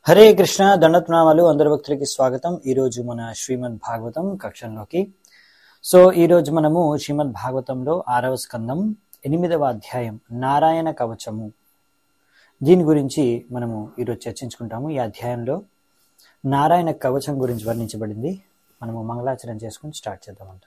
హరే కృష్ణ దండత్నామాలు అందరి భక్తులకి స్వాగతం ఈరోజు మన శ్రీమద్ భాగవతం కక్షంలోకి సో ఈరోజు మనము శ్రీమద్ భాగవతంలో ఆరవ స్కందం ఎనిమిదవ అధ్యాయం నారాయణ కవచము దీని గురించి మనము ఈరోజు చర్చించుకుంటాము ఈ అధ్యాయంలో నారాయణ కవచం గురించి వర్ణించబడింది మనము మంగళాచరణ చేసుకుని స్టార్ట్ చేద్దామంట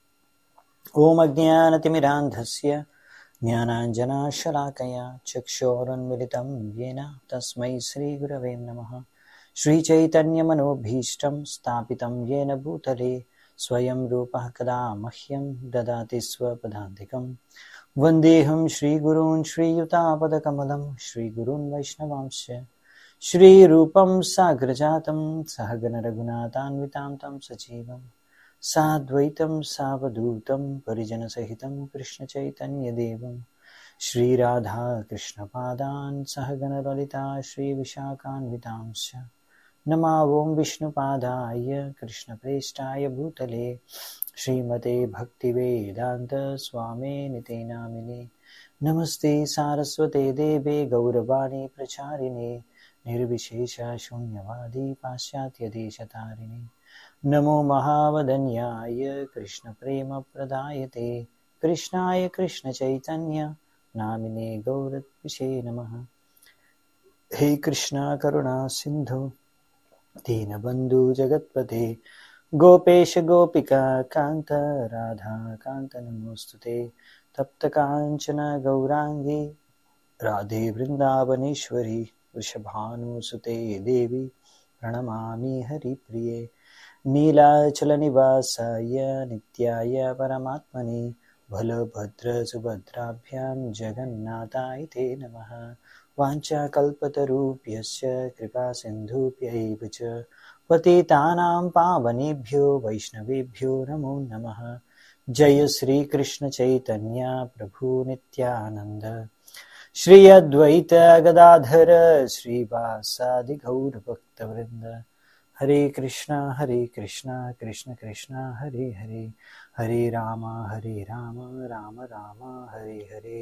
ఓం అజ్ఞానతిమిరాంధస్య జ్ఞానాంజనాశలాకయ చక్షోరున్మిలితం येन తస్మై శ్రీగురవే నమః శ్రీచైతన్యమనోభీష్టం స్థాపితం येन భూతలే స్వయం రూపः కదా మహ్యం దదాతి స్వపదాంతికం వందేహం శ్రీగురూన్ శ్రీయుతాపదకమలం శ్రీగురూన్ వైష్ణవాంశ శ్రీరూపం సాగ్రజాతం సహగణరఘునాథాన్వితాం తం సజీవం సాద్వైతం సావధూతం పరిజనసహితం కృష్ణచైతన్యదేవం శ్రీరాధా కృష్ణపాదాన్ సహగణలలితా శ్రీవిశాఖాన్వితాంశ नमा ॐ विष्णुपादाय कृष्णप्रेष्ठाय भूतले श्रीमते भक्तिवेदान्त स्वामे निते नामिने नमस्ते सारस्वते देवे गौरवाणी प्रचारिणे निर्विशेषशून्यवादी पाश्चात्यदेशतारिणे नमो महावदन्याय कृष्णप्रेमप्रदायते कृष्णाय कृष्णचैतन्य नामिने गौरत्विषे नमः हे कृष्णा करुणा सिन्धु दीनबन्धु जगत्पते गोपेश गोपिका कान्त राधा कान्त नमोऽस्तु ते तप्तकाञ्चन गौराङ्गी राधे वृन्दावनेश्वरी वृषभानुसुते देवी प्रणमामि हरिप्रिये नीलाचलनिवासाय नित्याय परमात्मने बलभद्रसुभद्राभ्यां जगन्नाथाय ते नमः वाञ्छाकल्पतरुभ्यश्च कृपासिन्धुभ्यैव च पतितानां पावनेभ्यो वैष्णवेभ्यो नमो नमः जय श्रीकृष्णचैतन्य प्रभु नित्यानन्द श्री अद्वैत गदाधर श्रीवासादिगौरभक्तवृन्द हरे कृष्णा हरे कृष्णा कृष्ण कृष्णा हरे हरे हरे राम हरे राम राम राम हरे हरे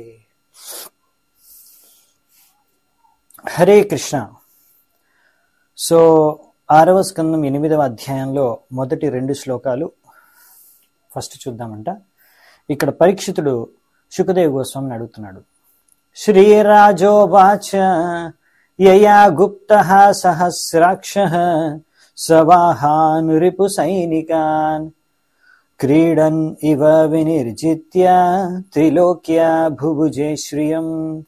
హరే కృష్ణ సో ఆరవ స్కందం ఎనిమిదవ అధ్యాయంలో మొదటి రెండు శ్లోకాలు ఫస్ట్ చూద్దామంట ఇక్కడ పరీక్షితుడు శుకదేవ్ గోస్వామిని అడుగుతున్నాడు శ్రీరాజోవాచ యయా గుప్త సహస్రాక్ష సవాహాన్ రిపు సైనికాన్ క్రీడన్ ఇవ వినిర్జిత్య త్రిలోక్య భుభుజే శ్రియం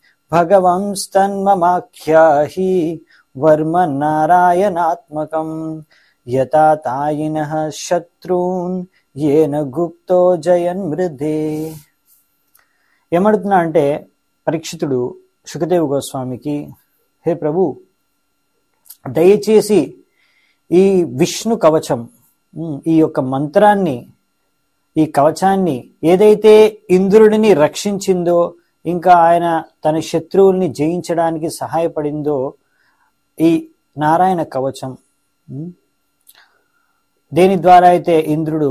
భగవంస్తన్మమాఖ్యాహి వర్మ నారాయణాత్మకం యథా తాయిన శత్రూన్ ఏన గుప్తో జయన్ మృదే ఏమడుతున్నా అంటే పరీక్షితుడు సుఖదేవ్ గోస్వామికి హే ప్రభు దయచేసి ఈ విష్ణు కవచం ఈ యొక్క మంత్రాన్ని ఈ కవచాన్ని ఏదైతే ఇంద్రుడిని రక్షించిందో ఇంకా ఆయన తన శత్రువుల్ని జయించడానికి సహాయపడిందో ఈ నారాయణ కవచం దేని ద్వారా అయితే ఇంద్రుడు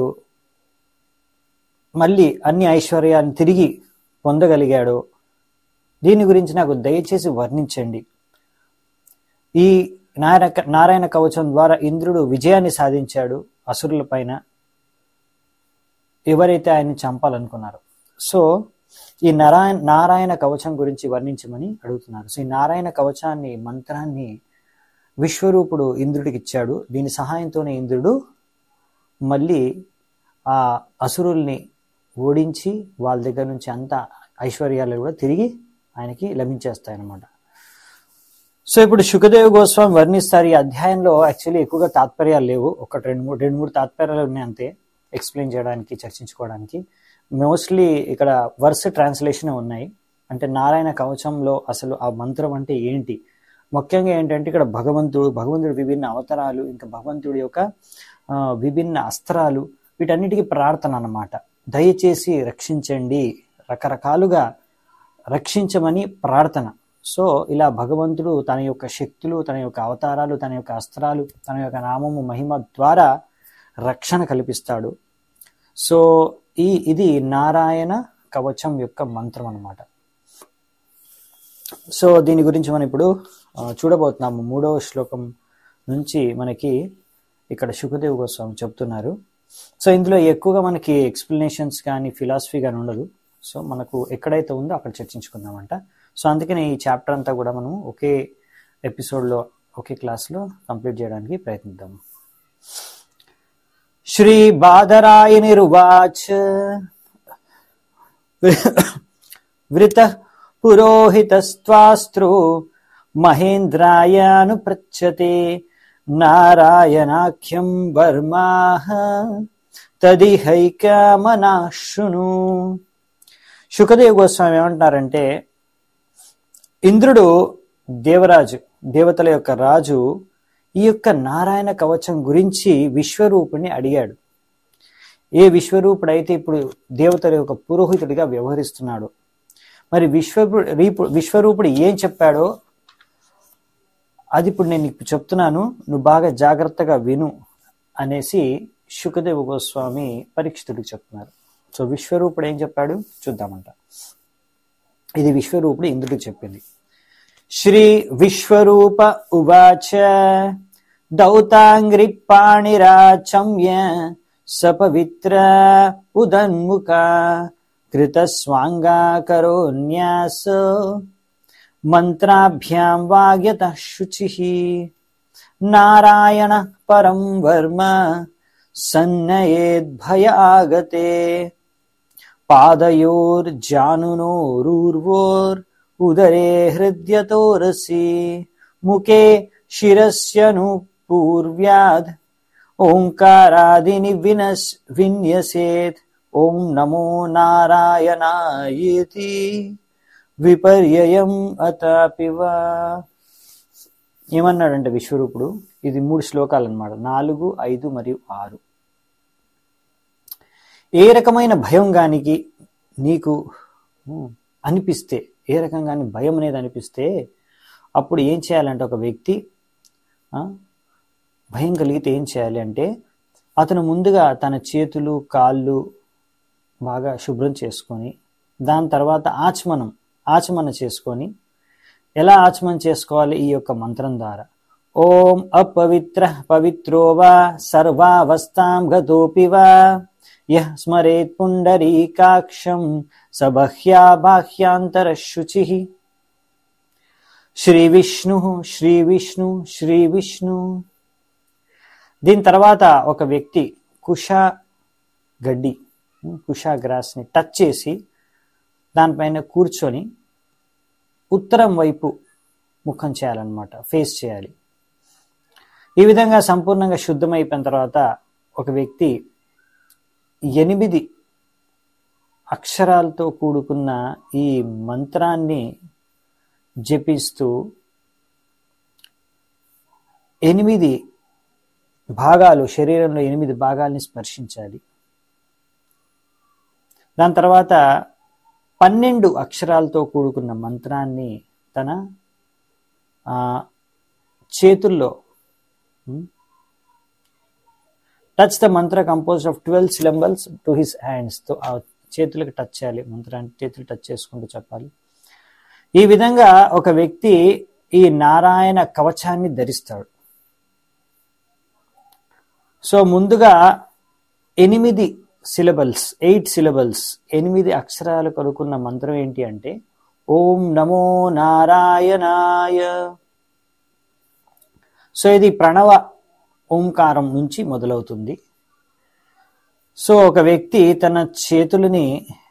మళ్ళీ అన్ని ఐశ్వర్యాన్ని తిరిగి పొందగలిగాడో దీని గురించి నాకు దయచేసి వర్ణించండి ఈ నారాయణ నారాయణ కవచం ద్వారా ఇంద్రుడు విజయాన్ని సాధించాడు అసురుల పైన ఎవరైతే ఆయన్ని చంపాలనుకున్నారో సో ఈ నారాయణ నారాయణ కవచం గురించి వర్ణించమని అడుగుతున్నారు సో ఈ నారాయణ కవచాన్ని మంత్రాన్ని విశ్వరూపుడు ఇంద్రుడికి ఇచ్చాడు దీని సహాయంతోనే ఇంద్రుడు మళ్ళీ ఆ అసురుల్ని ఓడించి వాళ్ళ దగ్గర నుంచి అంత ఐశ్వర్యాలు కూడా తిరిగి ఆయనకి లభించేస్తాయన్నమాట సో ఇప్పుడు శుకదేవ్ గోస్వామి వర్ణిస్తారు ఈ అధ్యాయంలో యాక్చువల్లీ ఎక్కువగా తాత్పర్యాలు లేవు ఒక రెండు మూడు రెండు మూడు తాత్పర్యాలు ఉన్నాయి అంతే ఎక్స్ప్లెయిన్ చేయడానికి చర్చించుకోవడానికి మోస్ట్లీ ఇక్కడ వర్స్ ట్రాన్స్లేషన్ ఉన్నాయి అంటే నారాయణ కవచంలో అసలు ఆ మంత్రం అంటే ఏంటి ముఖ్యంగా ఏంటంటే ఇక్కడ భగవంతుడు భగవంతుడు విభిన్న అవతారాలు ఇంకా భగవంతుడి యొక్క విభిన్న అస్త్రాలు వీటన్నిటికీ ప్రార్థన అన్నమాట దయచేసి రక్షించండి రకరకాలుగా రక్షించమని ప్రార్థన సో ఇలా భగవంతుడు తన యొక్క శక్తులు తన యొక్క అవతారాలు తన యొక్క అస్త్రాలు తన యొక్క నామము మహిమ ద్వారా రక్షణ కల్పిస్తాడు సో ఈ ఇది నారాయణ కవచం యొక్క మంత్రం అన్నమాట సో దీని గురించి మనం ఇప్పుడు ఆ, చూడబోతున్నాము మూడవ శ్లోకం నుంచి మనకి ఇక్కడ సుఖదేవ్ గోస్వామి చెప్తున్నారు సో ఇందులో ఎక్కువగా మనకి ఎక్స్ప్లెనేషన్స్ కానీ ఫిలాసఫీ కానీ ఉండదు సో మనకు ఎక్కడైతే ఉందో అక్కడ చర్చించుకుందామంట సో అందుకని ఈ చాప్టర్ అంతా కూడా మనం ఒకే ఎపిసోడ్లో ఒకే క్లాస్లో కంప్లీట్ చేయడానికి ప్రయత్నిద్దాము శ్రీ బాదరాయనిరువాచ వృత పురోహితస్త్వాస్త్రో మహేంద్రాయానుపృచ్చతే నారాయణాఖ్యం వర్మాహ తదిహైకమనాశృణు శుకదేవ్ గోస్వామి ఏమంటున్నారంటే ఇంద్రుడు దేవరాజు దేవతల యొక్క రాజు ఈ యొక్క నారాయణ కవచం గురించి విశ్వరూపుణ్ణి అడిగాడు ఏ విశ్వరూపుడైతే ఇప్పుడు దేవతల యొక్క పురోహితుడిగా వ్యవహరిస్తున్నాడు మరి విశ్వరూపుడు విశ్వరూపుడు ఏం చెప్పాడో అది ఇప్పుడు నేను నీకు చెప్తున్నాను నువ్వు బాగా జాగ్రత్తగా విను అనేసి శుకదేవ గోస్వామి పరీక్షితుడికి చెప్తున్నారు సో విశ్వరూపుడు ఏం చెప్పాడు చూద్దామంట ఇది విశ్వరూపుడు ఇంద్రుడికి చెప్పింది శ్రీ విశ్వరూప ఉవాచ దౌతాంగ్రి పాణిరాచమ్య సపవిత్ర ఉదన్ముఖ కృతస్వాంగాకరోన్యాస మంత్రాభ్యాం వాగ్యత శుచి నారాయణ పరం వర్మ సన్నయేద్భయాగతే పాదయోర్జానునోరూర్వోర్ ఉదరే హృద్యతోరసి ముఖే శిరస్యను పూర్వ్యాద్ ఓంకారాదిని వినస్ విన్యసేత్ ఓం నమో నారాయణాయేతి విపర్యయం అతాపివ ఏమన్నాడంటే విశ్వరూపుడు ఇది మూడు శ్లోకాలు అన్నమాట నాలుగు ఐదు మరియు ఆరు ఏ రకమైన భయం గానికి నీకు అనిపిస్తే ఏ రకంగాని భయం అనేది అనిపిస్తే అప్పుడు ఏం చేయాలంటే ఒక వ్యక్తి భయం కలిగితే ఏం చేయాలి అంటే అతను ముందుగా తన చేతులు కాళ్ళు బాగా శుభ్రం చేసుకొని దాని తర్వాత ఆచమనం ఆచమన చేసుకొని ఎలా ఆచమనం చేసుకోవాలి ఈ యొక్క మంత్రం ద్వారా ఓం అపవిత్ర పవిత్రో వా సర్వావస్థాం గతోపి వా యః స్మరేత్ పుండరీకాక్షం సబహ్యా బాహ్యాంతర శుచి శ్రీ విష్ణు శ్రీ విష్ణు శ్రీ విష్ణు దీని తర్వాత ఒక వ్యక్తి కుష గడ్డి కుషా గ్రాస్ని టచ్ చేసి దానిపైన కూర్చొని ఉత్తరం వైపు ముఖం చేయాలన్నమాట ఫేస్ చేయాలి ఈ విధంగా సంపూర్ణంగా శుద్ధమైపోయిన తర్వాత ఒక వ్యక్తి ఎనిమిది అక్షరాలతో కూడుకున్న ఈ మంత్రాన్ని జపిస్తూ ఎనిమిది భాగాలు శరీరంలో ఎనిమిది భాగాల్ని స్పర్శించాలి దాని తర్వాత పన్నెండు అక్షరాలతో కూడుకున్న మంత్రాన్ని తన చేతుల్లో touch the mantra compose of twelve syllables to his హ్యాండ్స్తో ఆ చేతులకు టచ్ చేయాలి మంత్రాన్ని చేతులు టచ్ చేసుకుంటూ చెప్పాలి ఈ విధంగా ఒక వ్యక్తి ఈ నారాయణ కవచాన్ని ధరిస్తాడు సో ముందుగా ఎనిమిది సిలబల్స్ ఎయిట్ సిలబల్స్ ఎనిమిది అక్షరాలు కొనుక్కున్న మంత్రం ఏంటి అంటే ఓం నమో నారాయణాయ సో ఇది ప్రణవ ఓంకారం నుంచి మొదలవుతుంది సో ఒక వ్యక్తి తన చేతులని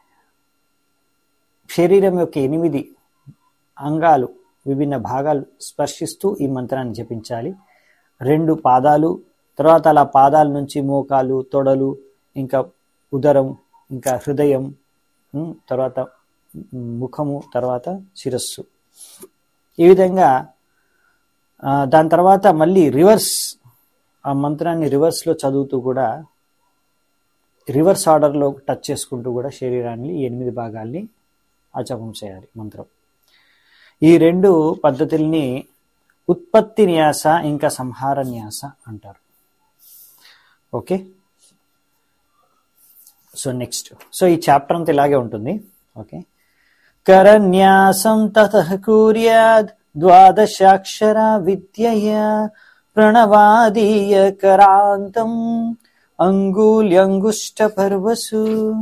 శరీరం యొక్క ఎనిమిది అంగాలు విభిన్న భాగాలు స్పర్శిస్తూ ఈ మంత్రాన్ని జపించాలి రెండు పాదాలు తర్వాత అలా పాదాల నుంచి మోకాలు తొడలు ఇంకా ఉదరం ఇంకా హృదయం తర్వాత ముఖము తర్వాత శిరస్సు ఈ విధంగా దాని తర్వాత మళ్ళీ రివర్స్ ఆ మంత్రాన్ని రివర్స్లో చదువుతూ కూడా రివర్స్ ఆర్డర్లో టచ్ చేసుకుంటూ కూడా శరీరాన్ని ఎనిమిది భాగాల్ని ఆచమం చేయాలి మంత్రం ఈ రెండు పద్ధతుల్ని ఉత్పత్తి న్యాస ఇంకా సంహార న్యాస అంటారు ఓకే సో నెక్స్ట్ సో ఈ చాప్టర్ అంతా ఇలాగే ఉంటుంది ఓకే కరన్యాసం తత కుర్యాద్ ద్వాదశాక్షర విద్యయ ప్రణవాదీయకరాంతం అంగుల్యంగుష్ట పర్వసు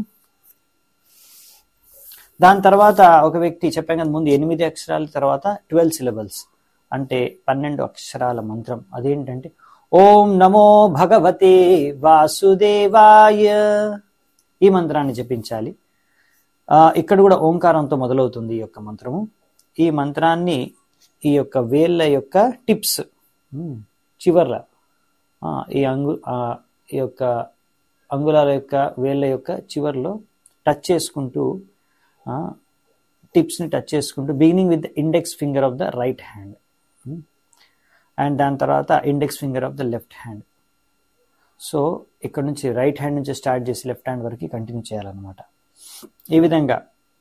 దాని తర్వాత ఒక వ్యక్తి చెప్పాం కదా ముందు ఎనిమిది అక్షరాల తర్వాత ట్వెల్వ్ సిలబల్స్ అంటే పన్నెండు అక్షరాల మంత్రం అదేంటంటే ఓం నమో భగవతే వాసుదేవాయ ఈ మంత్రాన్ని జపించాలి ఆ, ఇక్కడ కూడా ఓంకారంతో మొదలవుతుంది ఈ యొక్క మంత్రము ఈ మంత్రాన్ని ఈ యొక్క వేళ్ళ యొక్క టిప్స్ ఉమ్, చివర్ల ఆ, ఈ అంగు ఆ, ఈ యొక్క అంగుళాల యొక్క వేళ్ళ యొక్క చివర్లో టచ్ చేసుకుంటూ టిప్స్ని టచ్ చేసుకుంటూ beginning with index finger of the right hand and దాని తర్వాత index finger of the left hand so ఇక్కడ నుంచి రైట్ హ్యాండ్ నుంచి స్టార్ట్ చేసి లెఫ్ట్ హ్యాండ్ వరకు కంటిన్యూ చేయాలన్నమాట ఈ విధంగా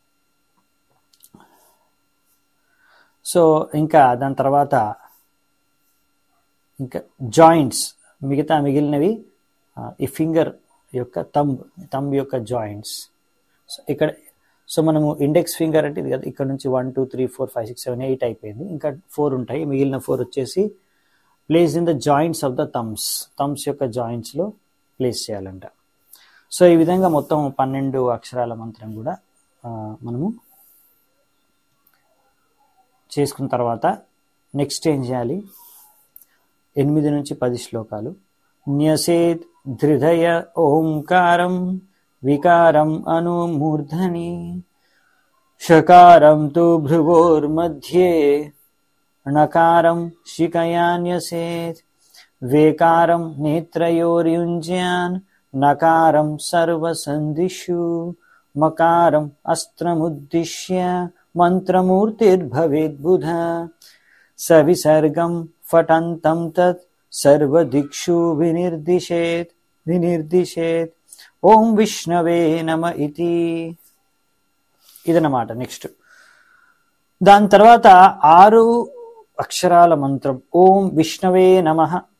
సో ఇంకా దాని తర్వాత ఇంకా జాయింట్స్ మిగతా మిగిలినవి ఆ, ఈ ఫింగర్ యొక్క తంబ్ తంబ్ యొక్క జాయింట్స్ సో ఇక్కడ సో మనము ఇండెక్స్ ఫింగర్ అంటే ఇది కదా ఇక్కడ నుంచి one two three four five six seven eight అయిపోయింది ఇంకా ఫోర్ ఉంటాయి మిగిలిన ఫోర్ వచ్చేసి place in the joints of the thumbs thumbs యొక్క జాయింట్స్లో ప్లేస్ చేయాలంట సో ఈ విధంగా మొత్తం పన్నెండు అక్షరాల మంత్రం కూడా ఆ, మనము చేసుకున్న తర్వాత నెక్స్ట్ ఏం చేయాలి ఎనిమిది నుంచి పది శ్లోకాలు న్యసేత్ ధృదయ ఓంకారం వికారం అనుమూర్ధని షకారం తు భ్రువోర్मध्ये ణకారం శిఖయాన్యసేత్ వేకారం నేత్రయోర్యుञ्ज्यान् నకారం సర్వసంధిషు మకారం అస్త్రముద్దిశ్య మంత్రమూర్తిర్భవేద్బుధ సవిసర్గం ఫటంతం తత్ సర్వదిక్షు వినిర్దిశేత్ వినిర్దిశేత్ ఓం విష్ణవే నమ ఇతి ఇదన్నమాట నెక్స్ట్ దాని తర్వాత ఆరు అక్షరాల మంత్రం ఓం విష్ణవే నమ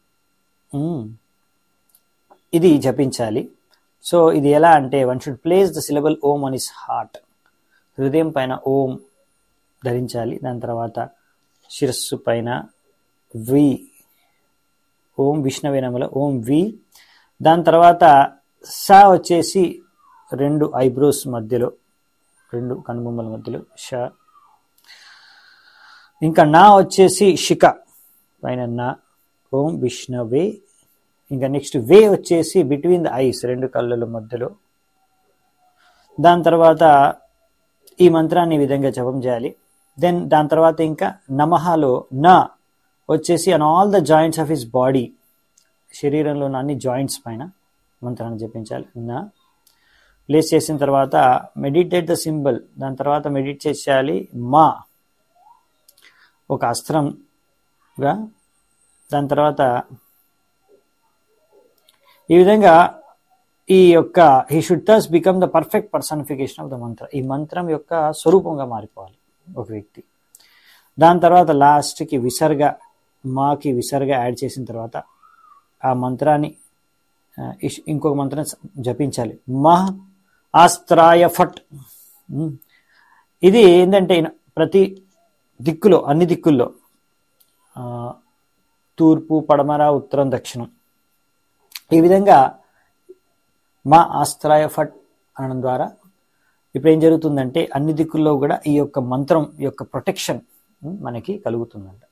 ఇది జపించాలి సో ఇది ఎలా అంటే one should place the syllable om on his heart హృదయం పైన ఓం ధరించాలి దాని తర్వాత శిరస్సు పైన వి ఓం విష్ణవే నమల ఓం వి దాని తర్వాత సా వచ్చేసి రెండు ఐబ్రోస్ మధ్యలో రెండు కనుబొమ్మల మధ్యలో ష ఇంకా నా వచ్చేసి శిఖ పైన నా ఓం విష్ణవే ఇంకా నెక్స్ట్ వే వచ్చేసి బిట్వీన్ ద ఐస్ రెండు కళ్ళల మధ్యలో దాని తర్వాత ఈ మంత్రాన్ని ఈ విధంగా జపం చేయాలి దెన్ దాని తర్వాత ఇంకా నమహలో నా వచ్చేసి on all the joints of his body శరీరంలోని అన్ని జాయింట్స్ పైన మంత్రాన్ని జపించాలి నా ప్లేస్ చేసిన తర్వాత మెడిటేట్ ద సింబల్ దాని తర్వాత మెడిటేట్ చేయాలి మా ఒక అస్త్రంగా దాని తర్వాత ఈ విధంగా ఈ యొక్క he should thus become the perfect personification of the mantra ఈ మంత్రం యొక్క స్వరూపంగా మారిపోవాలి ఒక వ్యక్తి దాని తర్వాత లాస్ట్కి విసర్గ మాకి విసర్గ యాడ్ చేసిన తర్వాత ఆ మంత్రాన్ని ఆ, ఇష్- ఇంకొక మంత్రం జపించాలి మహ్ ఆస్త్రాయ ఫట్ ఉమ్. ఇది ఏంటంటే ఈయన ప్రతి దిక్కులో అన్ని దిక్కుల్లో ఆ, తూర్పు పడమర ఉత్తరం దక్షిణం ఈ విధంగా మా ఆస్త్రాయ ఫట్ అనడం ద్వారా ఇప్పుడు ఏం జరుగుతుందంటే అన్ని దిక్కుల్లో కూడా ఈ యొక్క మంత్రం యొక్క ప్రొటెక్షన్ మనకి కలుగుతుందంట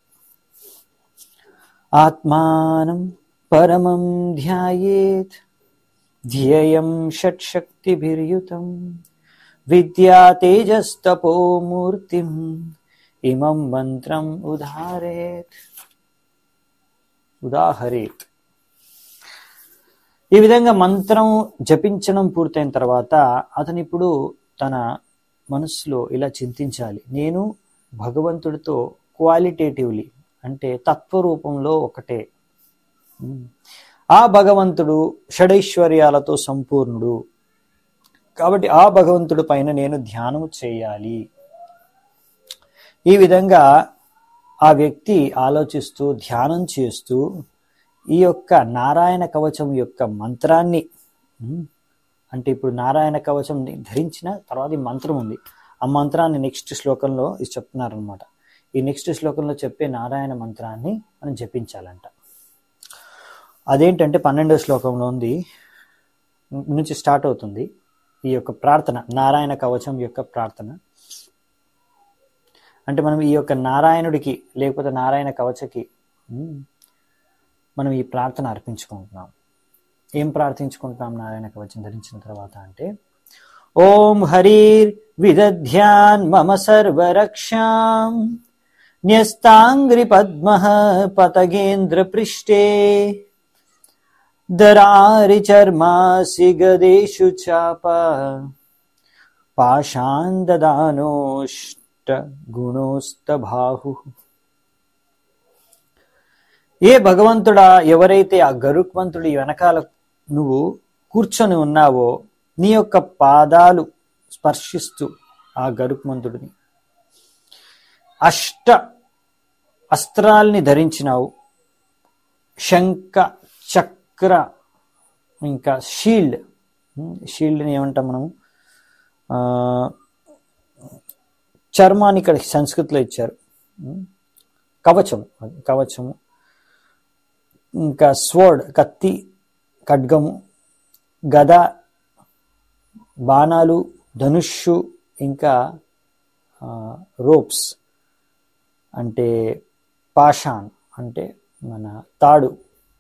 ఆత్మానం పరమం ధ్యాయేత్ ధ్యేయం షట్శక్తిభిర్యుతం విద్యా తేజస్తపోమూర్తిం ఇమం మంత్రం ఉదాహరేత్ ఉదాహరేత్ ఈ విధంగా మంత్రం జపించడం పూర్తయిన తర్వాత అతను ఇప్పుడు తన మనస్సులో ఇలా చింతించాలి నేను భగవంతుడితో క్వాలిటేటివ్లీ అంటే తత్వరూపంలో ఒకటే ఉమ్. ఆ భగవంతుడు షడైశ్వర్యాలతో సంపూర్ణుడు కాబట్టి ఆ భగవంతుడి పైన నేను ధ్యానం చేయాలి ఈ విధంగా ఆ వ్యక్తి ఆలోచిస్తూ ధ్యానం చేస్తూ ఈ యొక్క నారాయణ కవచం యొక్క మంత్రాన్ని ఉమ్, అంటే ఇప్పుడు నారాయణ కవచం ధరించిన తర్వాత ఈ మంత్రం ఉంది ఆ మంత్రాన్ని నెక్స్ట్ శ్లోకంలో ఇది చెప్తున్నారనమాట ఈ నెక్స్ట్ శ్లోకంలో చెప్పే నారాయణ మంత్రాన్ని మనం జపించాలంట అదేంటంటే పన్నెండో శ్లోకంలో ఉంది నుంచి స్టార్ట్ అవుతుంది ఈ యొక్క ప్రార్థన నారాయణ కవచం యొక్క ప్రార్థన అంటే మనం ఈ యొక్క నారాయణుడికి లేకపోతే నారాయణ కవచకి ఉమ్, మనం ఈ ప్రార్థన అర్పించుకుంటున్నాం ఏం ప్రార్థించుకుంటున్నాం నారాయణ కవచం ధరించిన తర్వాత అంటే ఓం హరిర్ విదధ్యాన్ మమ సర్వరక్షాం న్యస్తాంగ్రి పద్మ పతగేంద్ర పృష్ఠే దరారి చర్మాసి గదేషు చాప పాషాందదానోష్ట గుణోస్త బాహు ఏ భగవంతుడా ఎవరైతే ఆ గరుక్మంతుడి వెనకాల నువ్వు కూర్చొని ఉన్నావో నీ యొక్క పాదాలు స్పర్శిస్తూ ఆ గరుక్మంతుడిని అష్ట అస్త్రాల్ని ధరించినావు శంఖ చక్ర ఇంకా షీల్డ్ షీల్డ్ని ఏమంటాం మనం ఆ, చర్మాన్ని ఇక్కడ సంస్కృతిలో ఇచ్చారు ఉమ్, కవచం అది కవచము ఇంకా స్వర్డ్ కత్తి ఖడ్గము గద బాణాలు ధనుష్షు ఇంకా రోప్స్ అంటే పాషాన్ అంటే మన తాడు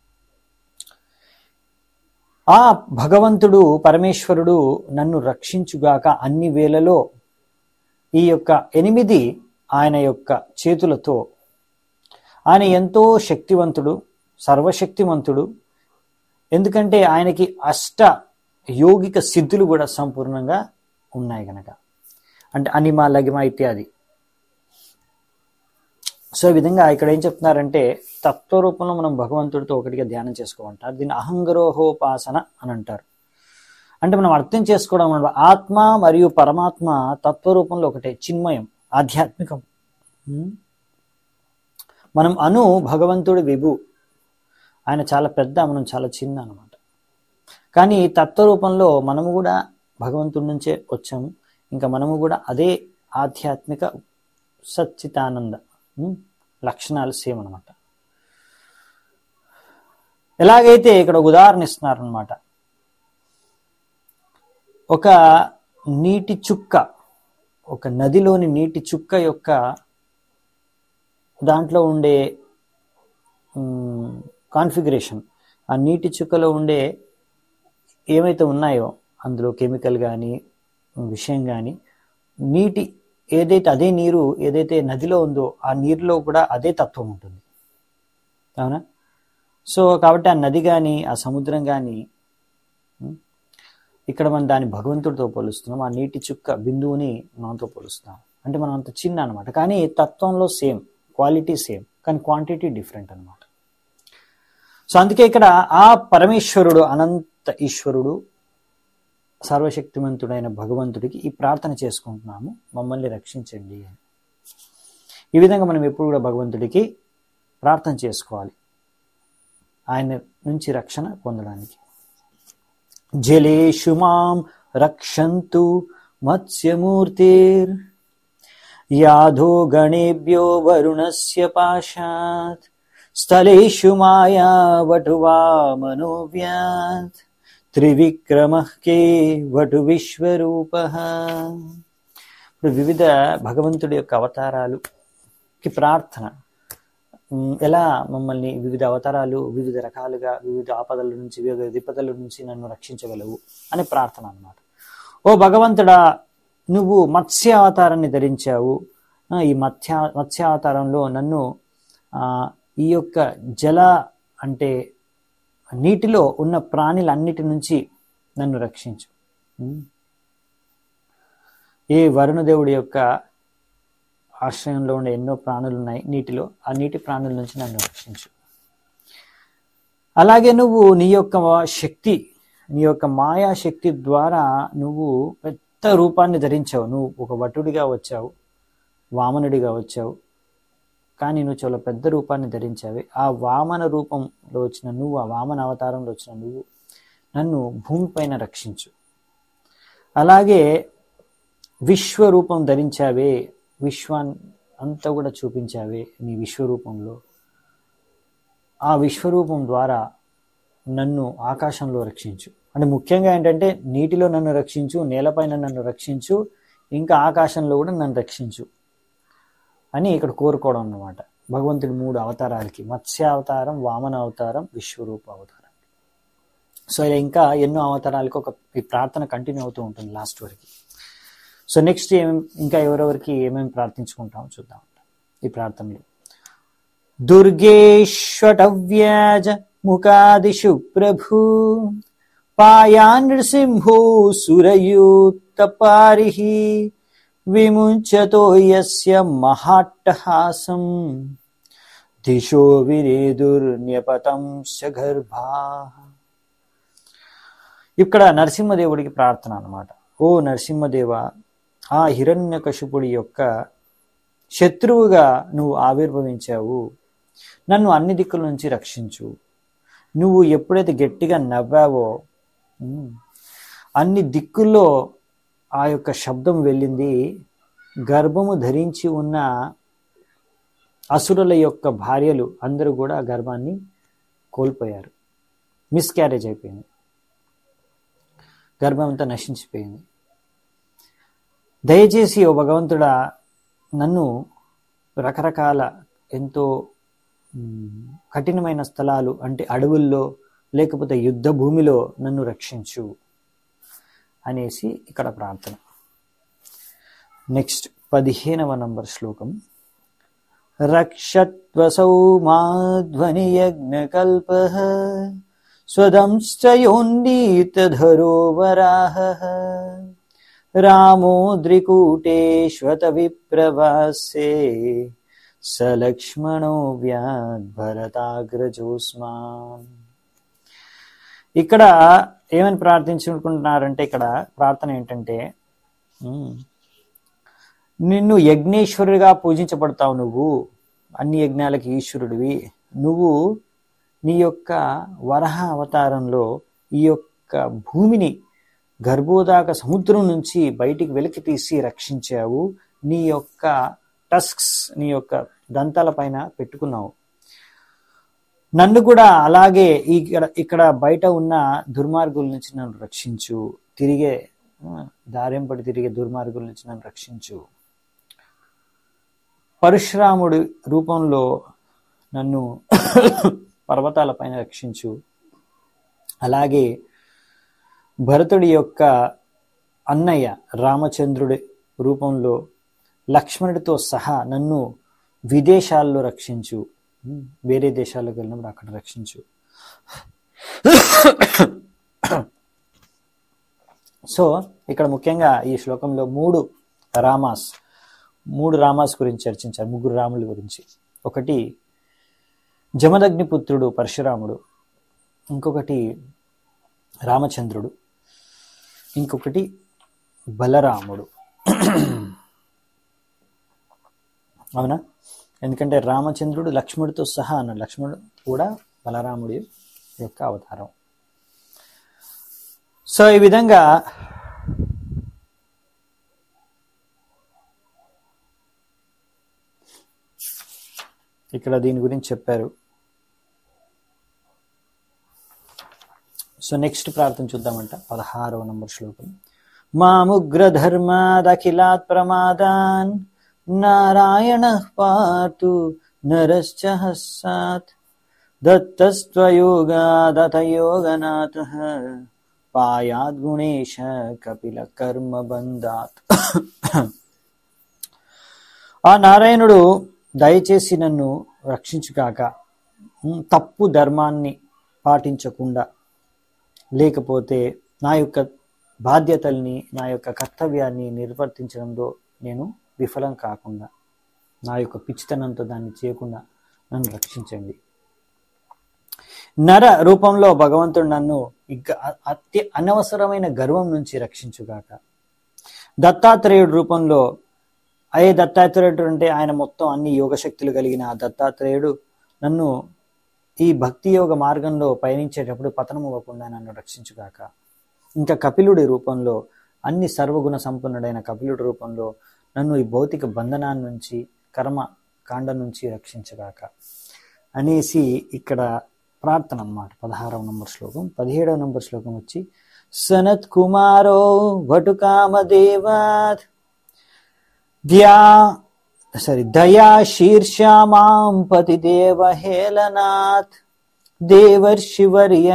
ఆ భగవంతుడు పరమేశ్వరుడు నన్ను రక్షించుగాక అన్ని వేళలో ఈ యొక్క ఎనిమిది ఆయన యొక్క చేతులతో ఆయన ఎంతో శక్తివంతుడు సర్వశక్తివంతుడు ఎందుకంటే ఆయనకి అష్ట యోగిక సిద్ధులు కూడా సంపూర్ణంగా ఉన్నాయి గనక అంటే అనిమ లగిమ ఇత్యాది సో ఈ విధంగా ఇక్కడ ఏం చెప్తున్నారంటే తత్వ రూపంలో మనం భగవంతుడితో ఒకటిగా ధ్యానం చేసుకోమంటారు దీన్ని అహంగరోహోపాసన అని అంటారు అంటే మనం అర్థం చేసుకోవడం వల్ల ఆత్మ మరియు పరమాత్మ తత్వ రూపంలో ఒకటే చిన్మయం ఆధ్యాత్మికం ఉమ్. మనం అను భగవంతుడి విభు ఆయన చాలా పెద్ద మనం చాలా చిన్న అనమాట కానీ తత్వ రూపంలో మనము కూడా భగవంతుడి నుంచే వచ్చాము ఇంకా మనము కూడా అదే ఆధ్యాత్మిక సచ్చితానంద ఉమ్, లక్షణాలు సేమ్ అనమాట ఎలాగైతే ఇక్కడ ఒక ఉదాహరణ ఇస్తున్నారనమాట ఒక నీటి చుక్క ఒక నదిలోని నీటి చుక్క యొక్క దాంట్లో ఉండే కాన్ఫిగరేషన్ ఆ నీటి చుక్కలో ఉండే ఏమైతే ఉన్నాయో అందులో కెమికల్ కానీ విషయం కానీ నీటి ఏదైతే అదే నీరు ఏదైతే నదిలో ఉందో ఆ నీరులో కూడా అదే తత్వం ఉంటుంది అవునా సో కాబట్టి ఆ నది కానీ ఆ సముద్రం కానీ ఇక్కడ మనం దాన్ని భగవంతుడితో పోలుస్తున్నాం ఆ నీటి చుక్క బిందువుని మనతో పోలుస్తాం అంటే మనం అంత చిన్న అనమాట కానీ తత్వంలో సేమ్ క్వాలిటీ సేమ్ కానీ క్వాంటిటీ డిఫరెంట్ అనమాట సో అందుకే ఇక్కడ ఆ పరమేశ్వరుడు అనంత ఈశ్వరుడు సర్వశక్తివంతుడైన భగవంతుడికి ఈ ప్రార్థన చేసుకుంటున్నాము మమ్మల్ని రక్షించండి అని ఈ విధంగా మనం ఎప్పుడు కూడా భగవంతుడికి ప్రార్థన చేసుకోవాలి ఆయన నుంచి రక్షణ పొందడానికి జలేషు మాం రక్షంతు మత్స్యమూర్తిర్ యాధో గణేభ్యో వరుణస్య పాశాత్ స్థలేషు మాయా వటువా మనోవ్యాత్ త్రివిక్రమ కే వటు విశ్వరూప ఇప్పుడు వివిధ భగవంతుడి యొక్క అవతారాలుకి ప్రార్థన ఉమ్, ఎలా మమ్మల్ని వివిధ అవతారాలు వివిధ రకాలుగా వివిధ ఆపదల నుంచి వివిధ విపదల నుంచి నన్ను రక్షించగలవు అనే ప్రార్థన అన్నమాట ఓ భగవంతుడా నువ్వు మత్స్య అవతారాన్ని ధరించావు ఆ, ఈ మత్స్య మత్స్య అవతారంలో నన్ను ఆ, ఈ యొక్క జల అంటే నీటిలో ఉన్న ప్రాణులన్నిటి నుంచి నన్ను రక్షించు ఉమ్. ఏ వరుణదేవుడి యొక్క ఆశ్రయంలో ఉండే ఎన్నో ప్రాణులు ఉన్నాయి నీటిలో ఆ నీటి ప్రాణుల నుంచి నన్ను రక్షించు అలాగే నువ్వు నీ యొక్క శక్తి నీ యొక్క మాయా శక్తి ద్వారా నువ్వు పెద్ద రూపాన్ని ధరించావు నువ్వు ఒక వటుడిగా వచ్చావు వామనుడిగా వచ్చావు కానీ నువ్వు చాలా పెద్ద రూపాన్ని ధరించావి ఆ వామన రూపంలో వచ్చిన నువ్వు ఆ వామన అవతారంలో వచ్చిన నువ్వు నన్ను భూమిపైన రక్షించు అలాగే విశ్వరూపం ధరించావే విశ్వాన్ అంతా కూడా చూపించావే నీ విశ్వరూపంలో ఆ విశ్వరూపం ద్వారా నన్ను ఆకాశంలో రక్షించు అంటే ముఖ్యంగా ఏంటంటే నీటిలో నన్ను రక్షించు నేలపైన నన్ను రక్షించు ఇంకా ఆకాశంలో కూడా నన్ను రక్షించు అని ఇక్కడ కోరుకోవడం అన్నమాట భగవంతుడి మూడు అవతారాలకి మత్స్యావతారం వామన అవతారం విశ్వరూప అవతారం సో ఇలా ఇంకా ఎన్నో అవతారాలకు ఒక ఈ ప్రార్థన కంటిన్యూ అవుతూ ఉంటుంది లాస్ట్ వరకు సో నెక్స్ట్ ఏం ఇంకా ఎవరెవరికి ఏమేమి ప్రార్థించుకుంటామో చూద్దాం ఈ ప్రార్థనలో దుర్గేష్వటవ్యాజ ముఖాదిషు ప్రభు పాయా నృసింహో సురయూత్తపారి విముంచతో యస్య మహాట్టహాసం దిశో విరేదుర్న్యపతం గర్భా ఇక్కడ నరసింహదేవుడికి ప్రార్థన అన్నమాట ఓ నరసింహదేవ ఆ హిరణ్యకశిపుడి యొక్క శత్రువుగా నువ్వు ఆవిర్భవించావు నన్ను అన్ని దిక్కుల నుంచి రక్షించు నువ్వు ఎప్పుడైతే గట్టిగా నవ్వావో ఉమ్, అన్ని దిక్కుల్లో ఆ యొక్క శబ్దం వెళ్ళింది గర్భము ధరించి ఉన్న అసురుల యొక్క భార్యలు అందరూ కూడా ఆ గర్భాన్ని కోల్పోయారు మిస్క్యారేజ్ అయిపోయింది గర్భం అంతా నశించిపోయింది దయచేసి ఓ భగవంతుడా నన్ను రకరకాల ఎంతో మ్, కఠినమైన స్థలాలు అంటే అడవుల్లో లేకపోతే యుద్ధ భూమిలో నన్ను రక్షించు అనేసి ఇక్కడ ప్రార్థన నెక్స్ట్ పదిహేనవ నంబర్ శ్లోకం రక్షత్వసౌ మాధ్వనియజ్ఞకల్ప స్వదంశ్చయోన్నీతధరో వరాహ రామోద్రికూటేష్వత విప్రవాసే స లక్ష్మణో వ్యాద్భరతాగ్రజోస్మాన్ ఇక్కడ ఏమని ప్రార్థించుకుంటున్నారంటే ఇక్కడ ప్రార్థన ఏంటంటే ఉమ్, నిన్ను యజ్ఞేశ్వరుడిగా పూజించబడతావు నువ్వు అన్ని యజ్ఞాలకి ఈశ్వరుడివి నువ్వు నీ యొక్క వరహ అవతారంలో ఈ యొక్క భూమిని గర్భోదాక సముద్రం నుంచి బయటికి వెలికి తీసి రక్షించావు నీ యొక్క టస్క్స్ నీ యొక్క దంతాల పైన పెట్టుకున్నావు నన్ను కూడా అలాగే ఇక్కడ ఇక్కడ బయట ఉన్న దుర్మార్గుల నుంచి నన్ను రక్షించు తిరిగే ఆ, దారింపడి తిరిగే దుర్మార్గుల నుంచి నన్ను రక్షించు పరశురాముడి రూపంలో నన్ను పర్వతాల పైన రక్షించు అలాగే భరతుడి యొక్క అన్నయ్య రామచంద్రుడి రూపంలో లక్ష్మణుడితో సహా నన్ను విదేశాల్లో రక్షించు ఉమ్, వేరే దేశాలకు వెళ్ళినప్పుడు అక్కడ రక్షించు సో ఇక్కడ ముఖ్యంగా ఈ శ్లోకంలో మూడు రామాస్ మూడు రామాస్ గురించి చర్చించారు ముగ్గురు రాముల గురించి ఒకటి జమదగ్ని పుత్రుడు పరశురాముడు ఇంకొకటి రామచంద్రుడు ఇంకొకటి బలరాముడు అవునా ఎందుకంటే రామచంద్రుడు లక్ష్మణుడితో సహా అన్నాడు లక్ష్మణుడు కూడా బలరాముడి యొక్క అవతారం సో ఈ విధంగా ఇక్కడ దీని గురించి చెప్పారు సో నెక్స్ట్ ప్రార్థన చూద్దామంట పదహారవ నంబర్ శ్లోకం మాముగ్రధర్మాదఖిలాత్ ప్రమాదాన్ నారాయణ పాతు నరశ్చ హస్సాత్ దత్తస్త్వయోగాదతయోగనాథ పాయాద్గుణేశ కపిల కర్మ బంధాత్ ఆ నారాయణుడు దయచేసి నన్ను రక్షించుగాక ఉమ్, తప్పు ధర్మాన్ని పాటించకుండా లేకపోతే నా యొక్క బాధ్యతల్ని నా యొక్క కర్తవ్యాన్ని నిర్వర్తించడంలో నేను విఫలం కాకుండా నా యొక్క పిచ్చితనంతో దాన్ని చేయకుండా నన్ను రక్షించండి నర రూపంలో భగవంతుడు నన్ను ఇక అత్య అనవసరమైన గర్వం నుంచి రక్షించుగాక దత్తాత్రేయుడు రూపంలో అయ్యే దత్తాత్రేయుడు అంటే ఆయన మొత్తం అన్ని యోగ శక్తులు కలిగిన ఆ దత్తాత్రేయుడు నన్ను ఈ భక్తి యోగ మార్గంలో పయనించేటప్పుడు పతనం అవ్వకుండా నన్ను రక్షించుగాక ఇంకా కపిలుడి రూపంలో అన్ని సర్వగుణ సంపన్నుడైన కపిలుడి రూపంలో నన్ను ఈ భౌతిక బంధనాన్ని నుంచి కర్మ కాండ నుంచి రక్షించగాక అనేసి ఇక్కడ ప్రార్థన అన్నమాట పదహారవ నంబర్ శ్లోకం పదిహేడవ నంబర్ శ్లోకం వచ్చి సనత్ కుమారో వటుకామదేవాత్ ధ్యా సారీ దయా శీర్షామాం పతిదేవహేళనాథ్ దేవర్షివర్య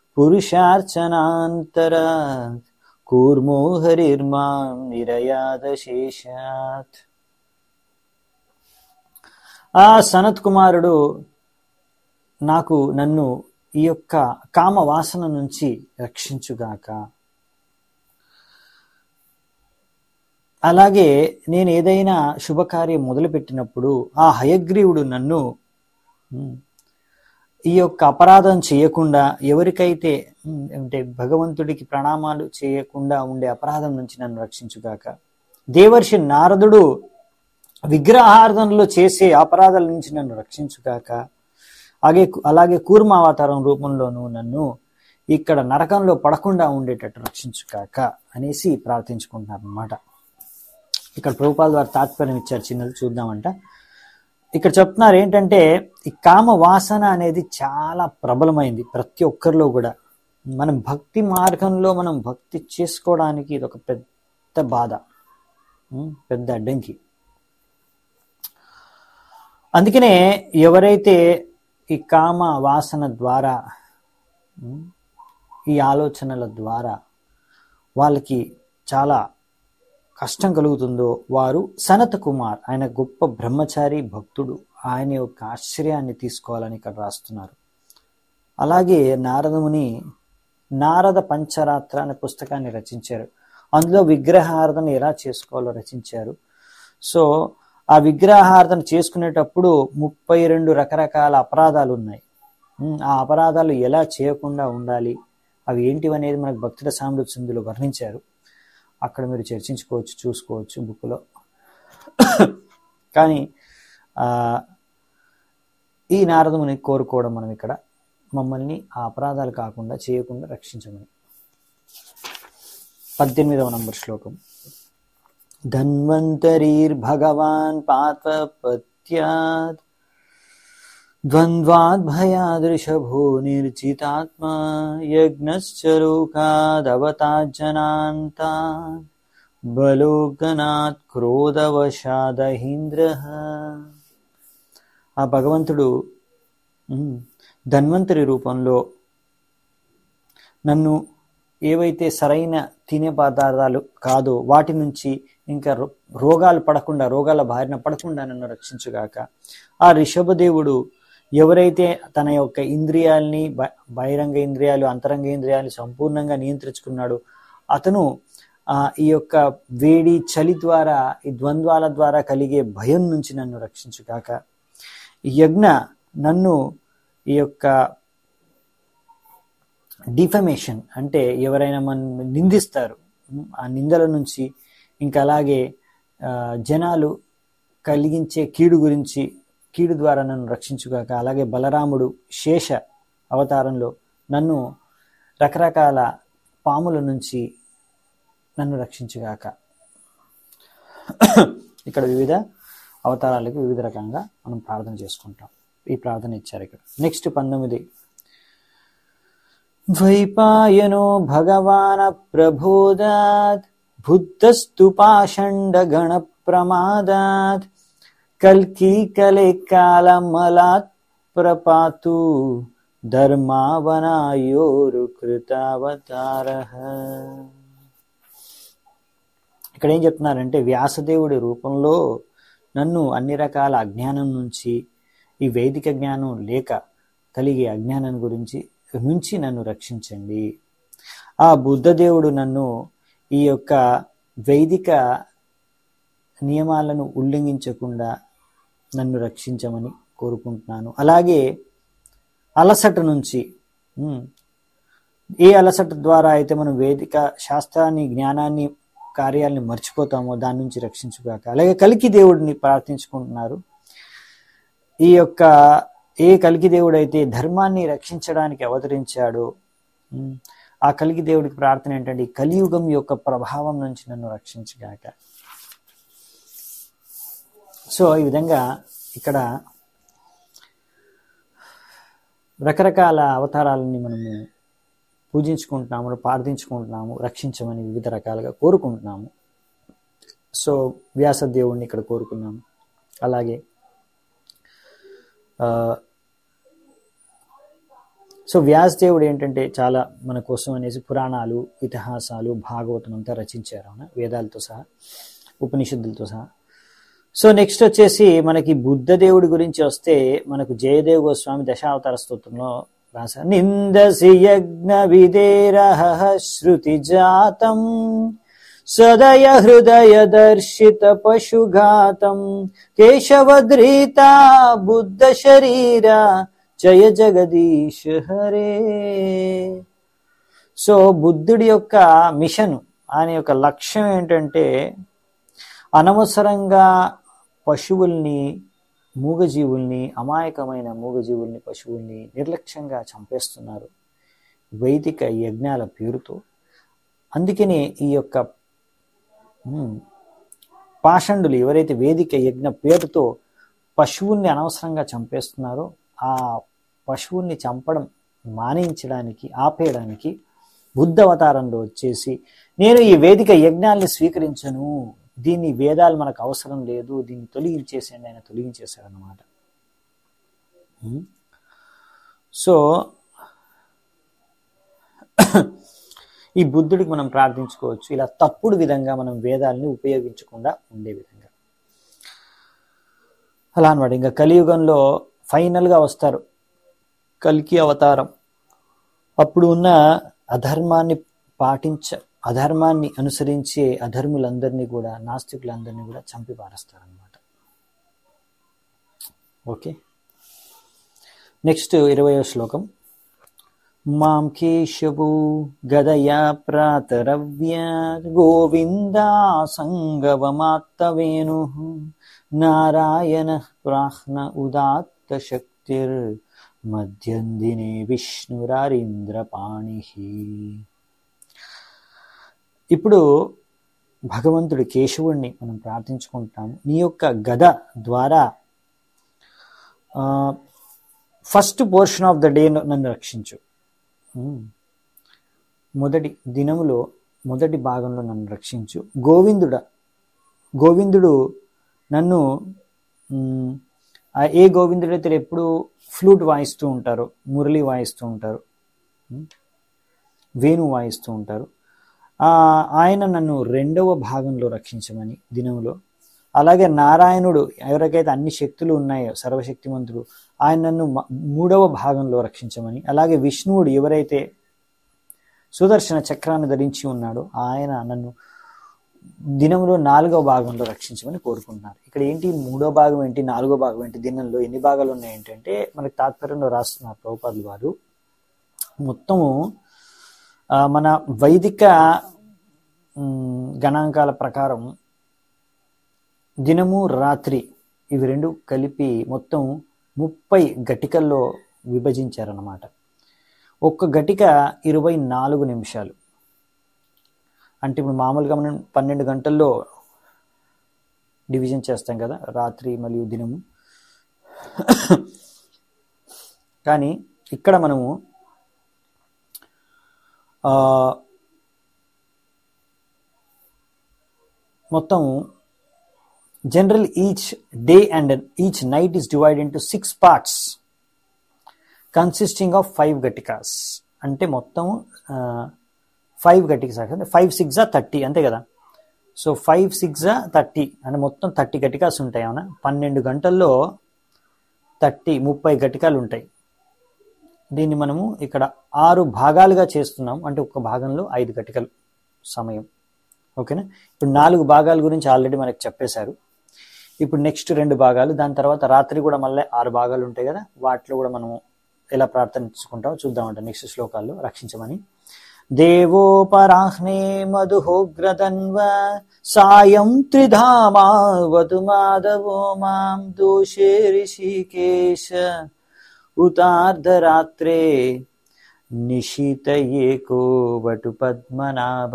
పురుషార్చనాంతరాత్ కూర్మో హరిర్మాం నిరయాదశేషాత్ ఆ సనత్ కుమారుడు నాకు నన్ను ఈ యొక్క కామ వాసన నుంచి రక్షించుగాక అలాగే నేను ఏదైనా శుభకార్యం మొదలుపెట్టినప్పుడు ఆ హయగ్రీవుడు నన్ను ఉమ్, ఈ యొక్క అపరాధం చేయకుండా ఎవరికైతే ఉమ్, అంటే భగవంతుడికి ప్రణామాలు చేయకుండా ఉండే అపరాధం నుంచి నన్ను రక్షించుగాక దేవర్షి నారదుడు విగ్రహార్థంలో చేసే అపరాధాల నుంచి నన్ను రక్షించుగాక అలాగే అలాగే కూర్మ అవతారం రూపంలోనూ నన్ను ఇక్కడ నరకంలో పడకుండా ఉండేటట్టు రక్షించుగాక అనేసి ప్రార్థించుకుంటున్నారు అన్నమాట ఇక్కడ ప్రభుపాల్ వారు తాత్పర్యం ఇచ్చారు చిన్నది చూద్దామంట ఇక్కడ చెప్తున్నారు ఏంటంటే ఈ కామ వాసన అనేది చాలా ప్రబలమైంది ప్రతి ఒక్కరిలో కూడా మనం భక్తి మార్గంలో మనం భక్తి చేసుకోవడానికి ఇది ఒక పెద్ద బాధ ఉం, పెద్ద అడ్డంకి అందుకనే ఎవరైతే ఈ కామ వాసన ద్వారా ఉం, ఈ ఆలోచనల ద్వారా వాళ్ళకి చాలా కష్టం కలుగుతుందో వారు సనత్ కుమార్ ఆయన గొప్ప బ్రహ్మచారి భక్తుడు ఆయన యొక్క ఆశ్చర్యాన్ని తీసుకోవాలని ఇక్కడ రాస్తున్నారు అలాగే నారదముని నారద పంచరాత్ర అనే పుస్తకాన్ని రచించారు అందులో విగ్రహార్థన ఎలా చేసుకోవాలో రచించారు సో ఆ విగ్రహార్థన చేసుకునేటప్పుడు ముప్పై రెండు రకరకాల అపరాధాలు ఉన్నాయి ఉమ్, ఆ అపరాధాలు ఎలా చేయకుండా ఉండాలి అవి ఏంటివనేది మనకు భక్తుల సామృద్ధి సింధులో వర్ణించారు అక్కడ మీరు చర్చించుకోవచ్చు చూసుకోవచ్చు బుక్లో కానీ ఆ, ఈ నారదముని కోరుకోవడం మనం ఇక్కడ మమ్మల్ని ఆ అపరాధాలు కాకుండా చేయకుండా రక్షించమని పద్దెనిమిదవ నంబర్ శ్లోకం ధన్వంతరీర్భగవాన్ పాత్వపత్యాత్ ద్వంద్వాద్భయాదృశభో నిర్జితాత్మా యజ్ఞశ్చరూకాదవతాజ్జనాంతాన్ బలోగనాత్ క్రోధవశాదహీంద్ర ఆ భగవంతుడు ఉమ్, ధన్వంతరి రూపంలో నన్ను ఏవైతే సరైన తినే పదార్థాలు కాదో వాటి నుంచి ఇంకా రో- రోగాలు పడకుండా రోగాల బారిన పడకుండా నన్ను రక్షించుగాక ఆ రిషభదేవుడు ఎవరైతే తన యొక్క ఇంద్రియాల్ని బ- బహిరంగ ఇంద్రియాలు అంతరంగ ఇంద్రియాలు సంపూర్ణంగా నియంత్రించుకున్నాడు అతను ఆ ఈ యొక్క వేడి చలి ద్వారా ఈ ద్వంద్వాల ద్వారా కలిగే భయం నుంచి నన్ను రక్షించుగాక ఈ యజ్ఞ నన్ను ఈ యొక్క డిఫమేషన్ అంటే ఎవరైనా మన నిందిస్తారు ఉమ్, ఆ నిందల నుంచి ఇంకా అలాగే ఆ, జనాలు కలిగించే కీడు గురించి కీడు ద్వారా నన్ను రక్షించుగాక అలాగే బలరాముడు శేష అవతారంలో నన్ను రకరకాల పాముల నుంచి నన్ను రక్షించుగాక ఇక్కడ వివిధ అవతారాలకు వివిధ రకంగా మనం ప్రార్థన చేసుకుంటాం ఈ ప్రార్థన ఇచ్చారు ఇక్కడ నెక్స్ట్ పంతొమ్మిది ద్వైపాయనో భగవాన ప్రబోధాత్ బుద్ధస్తు పాషండ గణ ప్రమాదాత్ కల్కి కలే కాలమలాత్ ప్రపాతు ధర్మావనాయోరు కృతావతార ఇక్కడ ఏం చెప్తున్నారంటే వ్యాసదేవుడి రూపంలో నన్ను అన్ని రకాల అజ్ఞానం నుంచి ఈ వైదిక జ్ఞానం లేక కలిగే అజ్ఞానం గురించి నుంచి నన్ను రక్షించండి ఆ బుద్ధదేవుడు నన్ను ఈ యొక్క వైదిక నియమాలను ఉల్లంఘించకుండా నన్ను రక్షించమని కోరుకుంటున్నాను అలాగే అలసట నుంచి ఉమ్, ఏ అలసట ద్వారా అయితే మనం వేదిక శాస్త్రాన్ని జ్ఞానాన్ని కార్యాలని మర్చిపోతామో దాని నుంచి రక్షించుగాక అలాగే కలికి దేవుడిని ప్రార్థించుకుంటున్నారు ఈ యొక్క ఏ కలికి దేవుడు అయితే ధర్మాన్ని రక్షించడానికి అవతరించాడో ఉమ్, ఆ కలికి దేవుడికి ప్రార్థన ఏంటంటే ఈ కలియుగం యొక్క ప్రభావం నుంచి నన్ను రక్షించగాక సో ఈ విధంగా ఇక్కడ రకరకాల అవతారాలని మనము పూజించుకుంటున్నాము ప్రార్థించుకుంటున్నాము రక్షించమని వివిధ రకాలుగా కోరుకుంటున్నాము సో వ్యాసదేవుణ్ణి ఇక్కడ కోరుకున్నాము అలాగే ఆ, సో వ్యాసదేవుడు ఏంటంటే చాలా మన కోసం అనేసి పురాణాలు ఇతిహాసాలు భాగవతం అంతా రచించారు అవునా వేదాలతో సహా ఉపనిషత్తులతో సహా సో నెక్స్ట్ వచ్చేసి మనకి బుద్ధదేవుడి గురించి వస్తే మనకు జయదేవ్ గోస్వామి దశావతార స్తోత్రంలో రాశారు నిందసి యజ్ఞ విదేరహ శృతి జాతం సదయ హృదయ దర్శిత పశుఘాతం కేశవద్రీత బుద్ధ శరీర జయ జగదీశ్ హరే సో బుద్ధుడి యొక్క మిషన్ ఆయన యొక్క లక్ష్యం ఏంటంటే అనవసరంగా పశువుల్ని మూగజీవుల్ని అమాయకమైన మూగజీవుల్ని పశువుల్ని నిర్లక్ష్యంగా చంపేస్తున్నారు వైదిక యజ్ఞాల పేరుతో అందుకనే ఈ యొక్క ఉమ్, పాషండులు ఎవరైతే వేదిక యజ్ఞ పేరుతో పశువుల్ని అనవసరంగా చంపేస్తున్నారో ఆ పశువుల్ని చంపడం మానించడానికి ఆపేయడానికి బుద్ధ అవతారంలో వచ్చేసి నేను ఈ వేదిక యజ్ఞాల్ని స్వీకరించను దీన్ని వేదాలు మనకు అవసరం లేదు దీన్ని తొలగించేసేయండి ఆయన తొలగించేశాడనమాట ఉమ్. సో ఈ బుద్ధుడికి మనం ప్రార్థించుకోవచ్చు ఇలా తప్పుడు విధంగా మనం వేదాలని ఉపయోగించకుండా ఉండే విధంగా అలా అనమాట ఇంకా కలియుగంలో ఫైనల్గా వస్తారు కల్కి అవతారం అప్పుడు ఉన్న అధర్మాన్ని పాటించ అధర్మాన్ని అనుసరించే అధర్ములందరినీ కూడా నాస్తికులందరినీ కూడా చంపి పారేస్తారనమాట ఓకే నెక్స్ట్ ఇరవయో శ్లోకం మాం కేశవు గదయా ప్రాతరవ్య గోవిందా సంగవమాత్తవేను నారాయణ ప్రాహ్న ఉదాత్త శక్తిర్ మధ్యందినే విష్ణురారీంద్రపాణి ఇప్పుడు భగవంతుడి కేశవుణ్ణి మనం ప్రార్థించుకుంటాము నీ యొక్క గద ద్వారా first portion of the day నన్ను రక్షించు ఉమ్. మొదటి దినములో మొదటి భాగంలో నన్ను రక్షించు గోవిందుడ గోవిందుడు నన్ను ఉమ్, ఆ ఏ గోవిందుడైతే ఎప్పుడు ఫ్లూట్ వాయిస్తూ ఉంటారు మురళి వాయిస్తూ ఉంటారు ఉమ్, వేణు వాయిస్తూ ఉంటారు ఆ, ఆయన నన్ను రెండవ భాగంలో రక్షించమని దినములో అలాగే నారాయణుడు ఎవరికైతే అన్ని శక్తులు ఉన్నాయో సర్వశక్తిమంతుడు ఆయన నన్ను మ- మూడవ భాగంలో రక్షించమని అలాగే విష్ణువుడు ఎవరైతే సుదర్శన చక్రాన్ని ధరించి ఉన్నాడో ఆయన నన్ను దినంలో నాలుగవ భాగంలో రక్షించమని కోరుకుంటున్నారు ఇక్కడ ఏంటి మూడో భాగం ఏంటి నాలుగో భాగం ఏంటి దినంలో ఎన్ని భాగాలు ఉన్నాయి ఏంటంటే మనకి తాత్పర్యంలో రాస్తున్నారు ప్రభుపాదులు వారు మొత్తము ఆ, మన వైదిక ఉమ్, గణాంకాల ప్రకారం దినము రాత్రి ఇవి రెండు కలిపి మొత్తం ముప్పై గటికల్లో విభజించారన్నమాట ఒక్క గటిక ఇరవై నాలుగు నిమిషాలు అంటే ఇప్పుడు మామూలుగా మనం పన్నెండు గంటల్లో డివిజన్ చేస్తాం కదా రాత్రి మరియు దినము కానీ ఇక్కడ మనము ఆ, మొత్తం generally each day and each night is divided into six parts consisting of five gatikas అంటే మొత్తం ఫైవ్ గటికాస్ అంటే ఫైవ్ సిక్స్ థర్టీ అంతే కదా సో ఫైవ్ సిక్స్ థర్టీ అంటే మొత్తం థర్టీ గటికాస్ ఉంటాయి అవునా పన్నెండు గంటల్లో థర్టీ ముప్పై గటికాలు ఉంటాయి దీన్ని మనము ఇక్కడ ఆరు భాగాలుగా చేస్తున్నాం అంటే ఒక్క భాగంలో ఐదు గటికలు సమయం ఓకేనా ఇప్పుడు నాలుగు భాగాల గురించి ఆల్రెడీ మనకి చెప్పేశారు ఇప్పుడు నెక్స్ట్ రెండు భాగాలు దాని తర్వాత రాత్రి కూడా మళ్ళీ ఆరు భాగాలు ఉంటాయి కదా వాటిలో కూడా మనము ఎలా ప్రార్థించుకుంటామో చూద్దామంట నెక్స్ట్ శ్లోకాల్లో రక్షించమని దేవోపరాహ్నే మధుహోగ్రదన్వ సాయం త్రిధామావతు మాధవో మాం దోషే ఋషికేశ ఉతార్ధరాత్రే నిశిత ఏకో వటు పద్మనాభ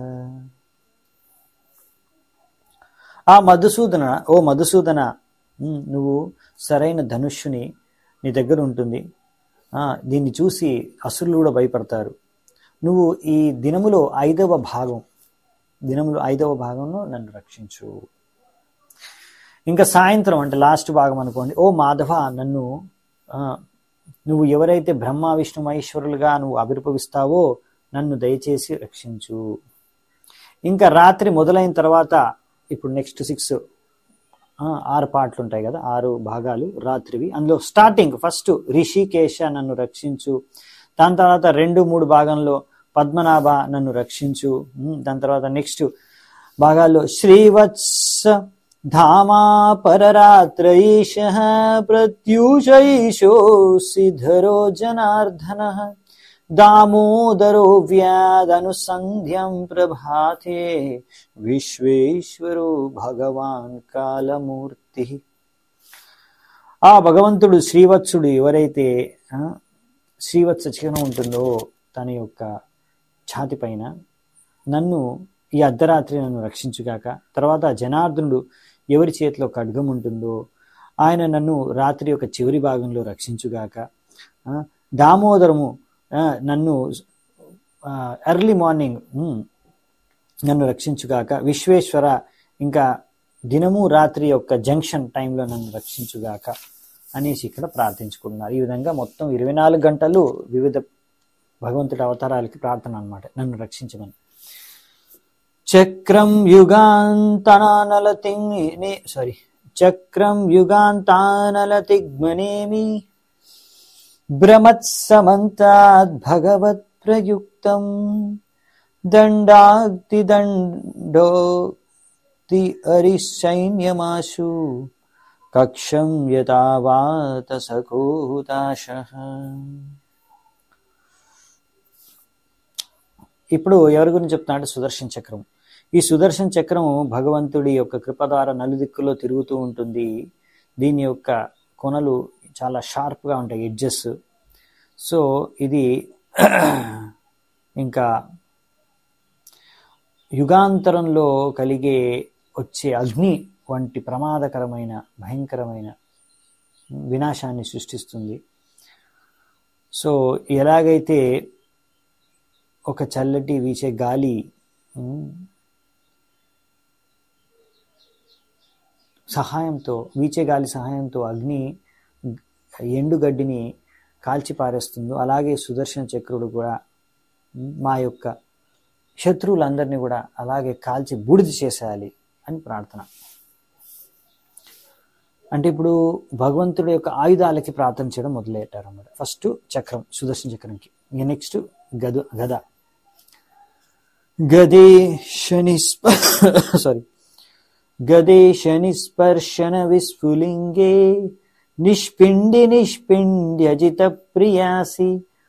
ఆ మధుసూదన ఓ మధుసూదన ఉమ్, నువ్వు సరైన ధనుష్యుని నీ దగ్గర ఉంటుంది ఆ, దీన్ని చూసి అసురులు కూడా భయపడతారు నువ్వు ఈ దినములో ఐదవ భాగం దినములో ఐదవ భాగంలో నన్ను రక్షించు ఇంకా సాయంత్రం అంటే లాస్ట్ భాగం అనుకోండి ఓ మాధవ నన్ను ఆ, నువ్వు ఎవరైతే బ్రహ్మ విష్ణు మహేశ్వరులుగా నువ్వు ఆవిర్భవిస్తావో నన్ను దయచేసి రక్షించు ఇంకా రాత్రి మొదలైన తర్వాత ఇప్పుడు నెక్స్ట్ సిక్స్ ఆరు పాటలు ఉంటాయి కదా ఆరు భాగాలు రాత్రివి అందులో స్టార్టింగ్ ఫస్ట్ రిషికేశ నన్ను రక్షించు దాని తర్వాత రెండు మూడు భాగంలో పద్మనాభ నన్ను రక్షించు ఉమ్, దాని తర్వాత నెక్స్ట్ భాగాల్లో శ్రీవత్స ధామా పరరాత్రైష ప్రత్యూషైషోసిధరో జనార్దన దామోదరో వ్యాదనుసంధ్యం ప్రభాతే విశ్వేశ్వరో భగవాన్ కాలమూర్తి ఆ భగవంతుడు శ్రీవత్సుడు ఎవరైతే ఆ, శ్రీవత్స చిహ్నం ఉంటుందో తన యొక్క ఛాతి పైన నన్ను ఈ అర్ధరాత్రి నన్ను రక్షించుగాక తర్వాత జనార్దనుడు ఎవరి చేతిలో ఖడ్గం ఉంటుందో ఆయన నన్ను రాత్రి యొక్క చివరి భాగంలో రక్షించుగాక ఆ, దామోదరము ఆ, నన్ను ఎర్లీ మార్నింగ్ ఉమ్, నన్ను రక్షించుగాక విశ్వేశ్వర ఇంకా దినము రాత్రి యొక్క జంక్షన్ టైంలో నన్ను రక్షించుగాక అనేసి ఇక్కడ ప్రార్థించుకుంటున్నారు ఈ విధంగా మొత్తం ఇరవై నాలుగు గంటలు వివిధ భగవంతుడి అవతారాలకి ప్రార్థన అన్నమాట నన్ను రక్షించమని చక్రం యుగాంతనానలతి సారీ చక్రం యుగాంతానలతిగ్మనేమి భ్రమత్సమంతాద్ భగవత్ ప్రయుక్తం దండాక్తి దండోక్తి అరిసైన్యమాశు కక్షం యథావాత సకూతాశ ఇప్పుడు ఎవరి గురించి చెప్తున్నాడు సుదర్శన్ చక్రం ఈ సుదర్శన్ చక్రం భగవంతుడి యొక్క కృప ద్వారా నలుదిక్కులో తిరుగుతూ ఉంటుంది దీని యొక్క కొనలు చాలా షార్ప్గా ఉంటాయి ఎడ్జెస్ సో ఇది ఇంకా యుగాంతరంలో కలిగే వచ్చే అగ్ని వంటి ప్రమాదకరమైన భయంకరమైన వినాశాన్ని సృష్టిస్తుంది సో ఎలాగైతే ఒక చల్లటి వీచే గాలి ఉమ్, సహాయంతో వీచే గాలి సహాయంతో అగ్ని ఎండుగడ్డిని కాల్చి పారేస్తుందో అలాగే సుదర్శన చక్రుడు కూడా ఉమ్, మా యొక్క శత్రువులందరినీ కూడా అలాగే కాల్చి బూడిద చేసేయాలి అని ప్రార్థన అంటే ఇప్పుడు భగవంతుడి యొక్క ఆయుధాలకి ప్రార్థన చేయడం మొదలెట్టారు అన్నమాట ఫస్ట్ చక్రం సుదర్శన చక్రంకి ఇక నెక్స్ట్ గద గద గదే శని సారీ గదే శని స్పర్శన విస్ఫులింగే నిష్పిండి నిష్పిండ్యజిత ప్రియాసి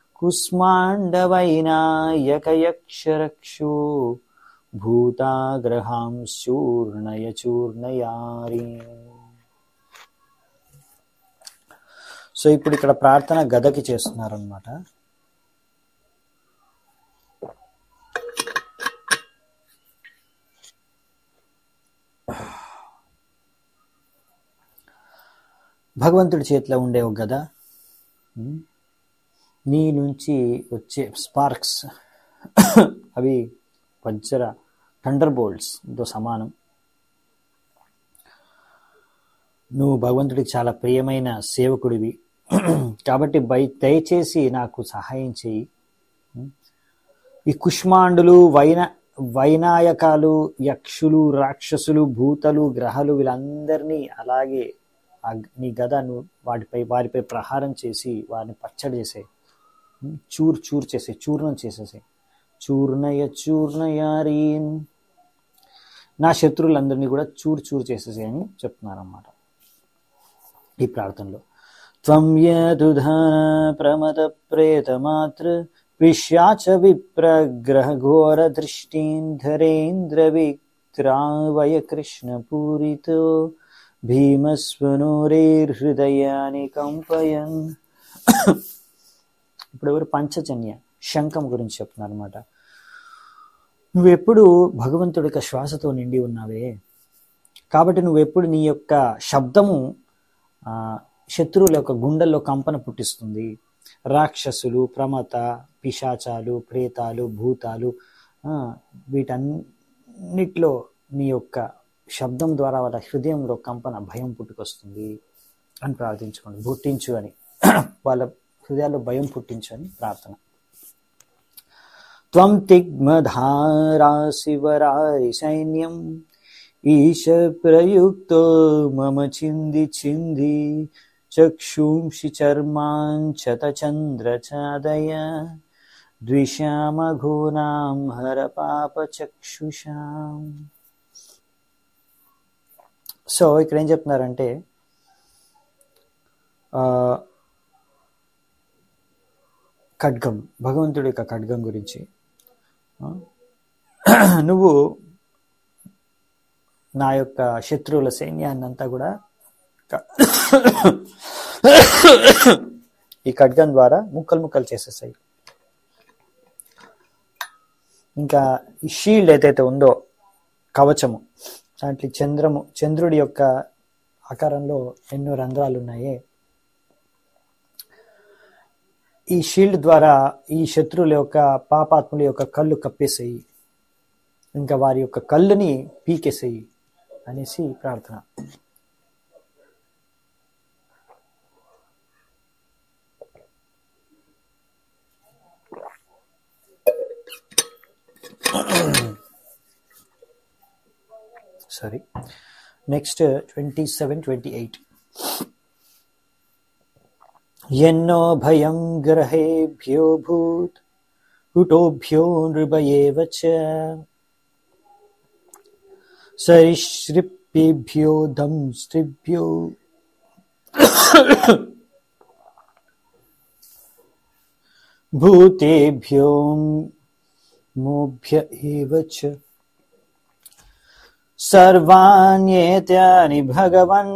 కుస్మాండవైనాయకయక్షరక్షో భూతాగ్రహాం చూర్ణయ చూర్ణయారి సో ఇప్పుడు ఇక్కడ ప్రార్థన గదకి చేస్తున్నారనమాట భగవంతుడి చేతిలో ఉండే ఒక గద ఉమ్, నీ నుంచి వచ్చే స్పార్క్స్ అవి వజ్ర థండర్ బోల్ట్స్తో సమానం నువ్వు భగవంతుడికి చాలా ప్రియమైన సేవకుడివి కాబట్టి బై దయచేసి నాకు సహాయం చేయి ఈ కుష్మాండులు వైన వైనాయకాలు యక్షులు రాక్షసులు భూతలు గ్రహాలు వీళ్ళందరినీ అలాగే ఆ గ- నీ గద నువ్వు వాటిపై వారిపై ప్రహారం చేసి వారిని పచ్చడి చేసే చూర్ చూర్ చేసే చూర్ణం చేసేసే చూర్ణయ చూర్ణయారీన్ నా శత్రువులందరినీ కూడా చూర్ చూర్ చేసేసే అని చెప్తున్నారన్నమాట ఈ ప్రార్థనలో త్వం యదుధాన ప్రమద ప్రేతమాత్ర విశ్యాచ విప్రగ్రహ ఘోర దృష్టీన్ ధరేంద్ర విక్రావయ కృష్ణ పూరితో భీమస్వనోరేర్హృదయాని కంపయన్ ఇప్పుడు ఎవరు పంచజన్య శంఖం గురించి చెప్తున్నారు అనమాట నువ్వెప్పుడు భగవంతుడి యొక్క శ్వాసతో నిండి ఉన్నావే కాబట్టి నువ్వెప్పుడు నీ యొక్క శబ్దము ఆ, శత్రువుల యొక్క గుండెల్లో కంపన పుట్టిస్తుంది రాక్షసులు ప్రమత పిశాచాలు ప్రేతాలు భూతాలు ఆ, వీటన్నిటిలో నీ యొక్క శబ్దం ద్వారా వాళ్ళ హృదయంలో కంపన భయం పుట్టుకొస్తుంది అని ప్రార్థించుకోండి పుట్టించు అని వాళ్ళ హృదయాల్లో భయం పుట్టించు అని ప్రార్థన త్వం తిగ్మధారాశివరారి సైన్యం ఈశ ప్రయుక్తో మమ చింది చింది చక్షుంషి చర్మాంచత చంద్రచాదయ ద్విషామఘూనాం హర పాప చక్షుషాం సో ఇక్కడ ఏం చెప్తున్నారంటే ఆ, ఖడ్గం భగవంతుడి యొక్క ఖడ్గం గురించి ఆ, నువ్వు నా యొక్క శత్రువుల సైన్యాన్ని అంతా కూడా క- ఈ ఖడ్గం ద్వారా ముక్కలు ముక్కలు చేసేసాయి ఇంకా ఈ షీల్డ్ ఏదైతే ఉందో కవచము దాంట్లో చంద్రము చంద్రుడి యొక్క ఆకారంలో ఎన్నో రంధ్రాలు ఉన్నాయే ఈ షీల్డ్ ద్వారా ఈ శత్రువుల యొక్క పాపాత్ముల యొక్క కళ్ళు కప్పేసేయి ఇంకా వారి యొక్క కళ్ళుని పీకేసేయి అనేసి ప్రార్థన sorry next twenty seven twenty eight ఎన్నో భయం గ్రహేభ్యో భూత్ కుటోభ్యో నృభయేవ చ సరిసృప్యేభ్యో దంస్త్రిభ్యో భూతేభ్యో మోభ్య ఏవ చ सर्वाण्येत्यानि भगवन्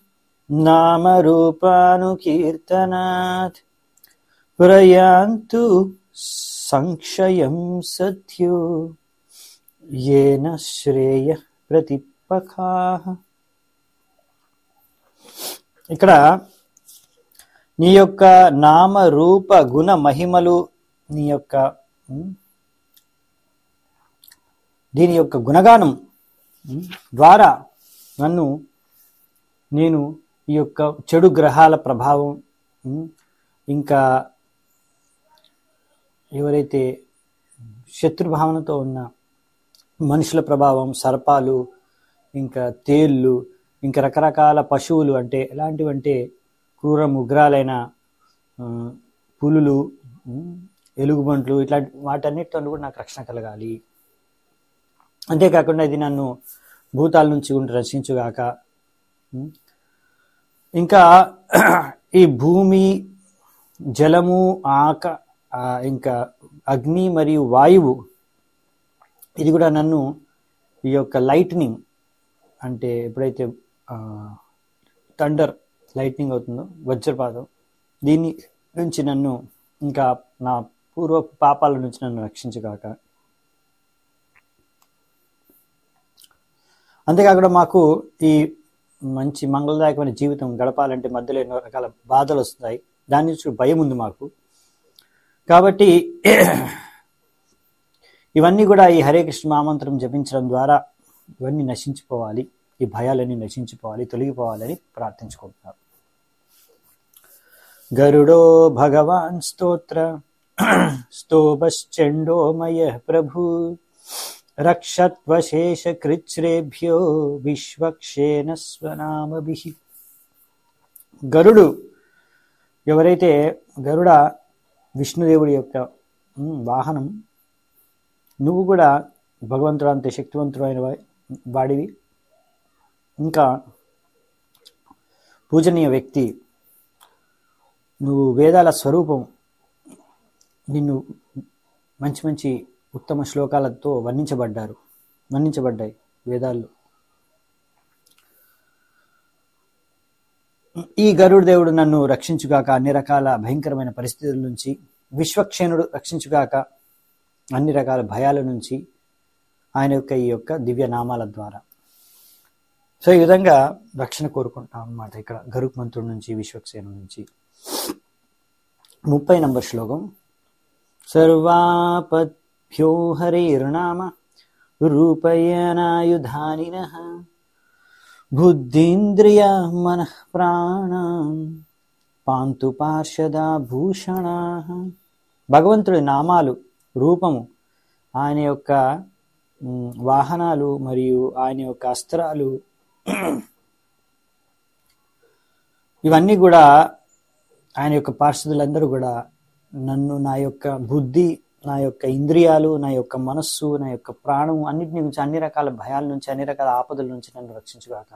नामरूपानुकीर्तनात् प्रयान्तु संक्षयं सत्यो येन श्रेयः ప్రతిపకాహ ఇక్కడ నీ యొక్క నామ రూప గుణ మహిమలు నీ యొక్క ఉమ్, దీని యొక్క గుణగానం ఉమ్, ద్వారా నన్ను నేను ఈ యొక్క చెడు గ్రహాల ప్రభావం ఉమ్, ఇంకా ఎవరైతే శత్రుభావనతో ఉన్న మనుషుల ప్రభావం సర్పాలు ఇంకా తేళ్ళు ఇంకా రకరకాల పశువులు అంటే ఎలాంటివంటే క్రూర ముగ్రాలైన ఆ, పులులు ఉమ్, ఎలుగుబంట్లు ఇట్లాంటి వాటన్నిటితో కూడా నాకు రక్షణ కలగాలి అంతేకాకుండా ఇది నన్ను భూతాల నుంచి ఉండి రక్షించుగాక ఉమ్, ఇంకా ఈ భూమి జలము ఆక ఆ, ఇంకా అగ్ని మరియు వాయువు ఇది కూడా నన్ను ఈ యొక్క లైట్నింగ్ అంటే ఎప్పుడైతే థండర్ లైట్నింగ్ అవుతుందో వజ్రపాతం దీని నుంచి నన్ను ఇంకా నా పూర్వ పాపాల నుంచి నన్ను రక్షించగాక అంతేకాకుండా మాకు ఈ మంచి మంగళదాయకమైన జీవితం గడపాలంటే మధ్యలో ఎన్నో రకాల బాధలు వస్తాయి దాని నుంచి భయం ఉంది మాకు కాబట్టి ఇవన్నీ కూడా ఈ హరే కృష్ణ మామంత్రం జపించడం ద్వారా ఇవన్నీ నశించిపోవాలి ఈ భయాలన్నీ నశించిపోవాలి తొలగిపోవాలని ప్రార్థించుకుంటున్నారు గరుడో భగవాన్ స్తోత్ర స్తోభశ్చండో మయ ప్రభు రక్షత్వశేష కృచ్రేభ్యో విశ్వక్షేణ స్వనామభి గరుడు ఎవరైతే గరుడ విష్ణుదేవుడి యొక్క ఉమ్, వాహనం నువ్వు కూడా భగవంతుడు అంతే శక్తివంతుడు అయిన వా- వాడివి ఇంకా పూజనీయ వ్యక్తి నువ్వు వేదాల స్వరూపం నిన్ను మంచి మంచి ఉత్తమ శ్లోకాలతో వర్ణించబడ్డారు వర్ణించబడ్డాయి వేదాల్లో ఈ గరుడు దేవుడు నన్ను రక్షించుగాక అన్ని రకాల భయంకరమైన పరిస్థితుల నుంచి విశ్వక్షేణుడు రక్షించుగాక అన్ని రకాల భయాల నుంచి ఆయన యొక్క ఈ యొక్క దివ్య నామాల ద్వారా సో ఈ విధంగా రక్షణ కోరుకుంటాం అన్నమాట ఇక్కడ గరుక్ మంత్రుడి నుంచి విశ్వక్సేను నుంచి ముప్పై నంబర్ శ్లోకం సర్వాపద్భ్యో హరిర్నామ రూపయనాయుధానిన బుద్ధీంద్రియ మనః ప్రాణ పాంతు పార్షదా భూషణ భగవంతుడి నామాలు రూపము ఆయన యొక్క మ్, వాహనాలు మరియు ఆయన యొక్క అస్త్రాలు ఇవన్నీ కూడా ఆయన యొక్క పార్షదులందరూ కూడా నన్ను నా యొక్క బుద్ధి నా యొక్క ఇంద్రియాలు నా యొక్క మనస్సు నా యొక్క ప్రాణం అన్నిటి నుంచి అన్ని రకాల భయాల నుంచి అన్ని రకాల ఆపదల నుంచి నన్ను రక్షించుగాక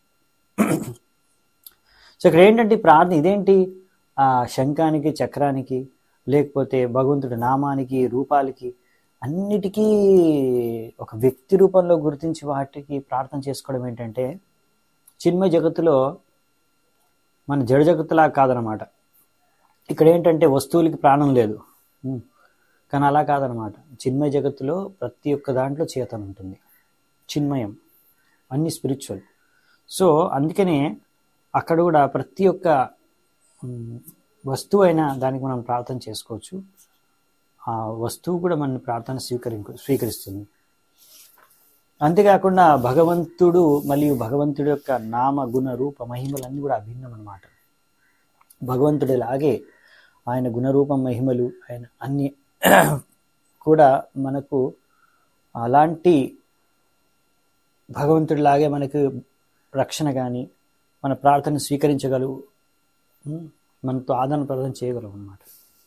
సో ఇక్కడ ఏంటంటే ఈ ప్రార్థన ఇదేంటి ఆ శంఖానికి చక్రానికి లేకపోతే భగవంతుడి నామానికి రూపాలకి అన్నిటికీ ఒక వ్యక్తి రూపంలో గుర్తించి వాటికి ప్రార్థన చేసుకోవడం ఏంటంటే చిన్మయ జగత్తులో మన జడ జగత్తులా కాదనమాట ఇక్కడ ఏంటంటే వస్తువులకి ప్రాణం లేదు ఉమ్. కానీ అలా కాదనమాట చిన్మయ జగత్తులో ప్రతి ఒక్క దాంట్లో చేతన ఉంటుంది చిన్మయం అన్ని స్పిరిచువల్ సో అందుకనే అక్కడ కూడా ప్రతి ఒక్క ఉమ్, వస్తువు అయినా దానికి మనం ప్రార్థన చేసుకోవచ్చు ఆ వస్తువు కూడా మన ప్రార్థన స్వీకరి స్వీకరిస్తుంది అంతేకాకుండా భగవంతుడు మరియు భగవంతుడి యొక్క నామ గుణ రూప మహిమలన్నీ కూడా అభిన్నం అనమాట భగవంతుడిలాగే ఆయన గుణరూప మహిమలు ఆయన అన్ని కూడా మనకు అలాంటి భగవంతుడిలాగే మనకు రక్షణ కానీ మన ప్రార్థన స్వీకరించగలవు ఉమ్, మనతో ఆదరణ ప్రదానం చేయగలవు అన్నమాట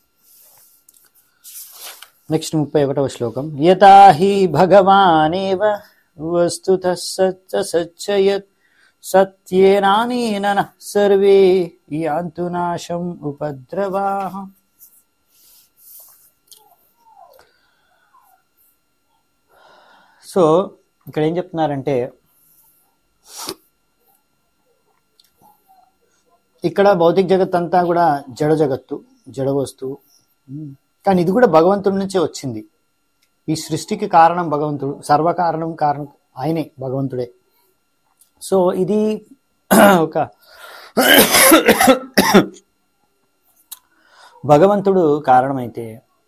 నెక్స్ట్ ముప్పై ఒకటవ శ్లోకం యథా హి భగవానేవ వస్తుత సచ్చ సచ్చయత్ సత్యేనానేన నః సర్వే యాంతు నాశం ఉపద్రవాః సో ఇక్కడ ఏం చెప్తున్నారంటే ఇక్కడ భౌతిక జగత్ అంతా కూడా జడ జగత్తు జడ వస్తువు ఉమ్. కానీ ఇది కూడా భగవంతుడి నుంచే వచ్చింది ఈ సృష్టికి కారణం భగవంతుడు సర్వకారణం కారణం ఆయనే భగవంతుడే సో ఇది ఒక భగవంతుడు కారణమైతే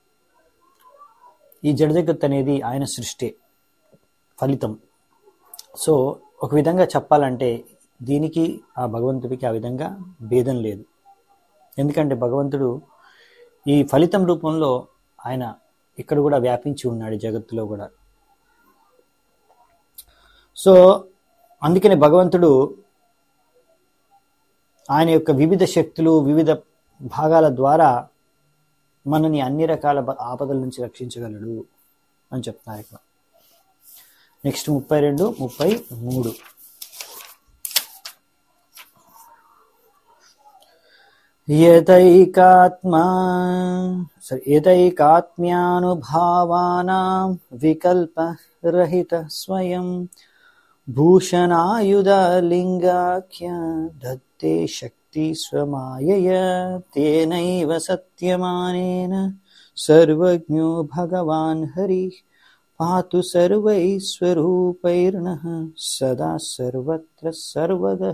ఈ జడ జగత్ అనేది ఆయన సృష్టి ఫలితం సో ఒక విధంగా చెప్పాలంటే దీనికి ఆ భగవంతుడికి ఆ విధంగా భేదం లేదు ఎందుకంటే భగవంతుడు ఈ ఫలితం రూపంలో ఆయన ఇక్కడ కూడా వ్యాపించి ఉన్నాడు ఈ జగత్తులో కూడా సో అందుకనే భగవంతుడు ఆయన యొక్క వివిధ శక్తులు వివిధ భాగాల ద్వారా మనని అన్ని రకాల బ- ఆపదల నుంచి రక్షించగలడు అని చెప్తున్నారు ఇక్కడ నెక్స్ట్ ముప్పై రెండు ముప్పై మూడు యతైకాత్మా sorry, యతైకాత్మ్యానుభావానాం వికల్పరహిత స్వయం భూషణాయుధలింగాఖ్య దత్తే శక్తి స్వమాయయ తేనైవ సత్యమానేన సర్వజ్ఞో భగవాన్ హరి పాతు సర్వైస్వరూపైర్ణ సదా సర్వత్ర సర్వగః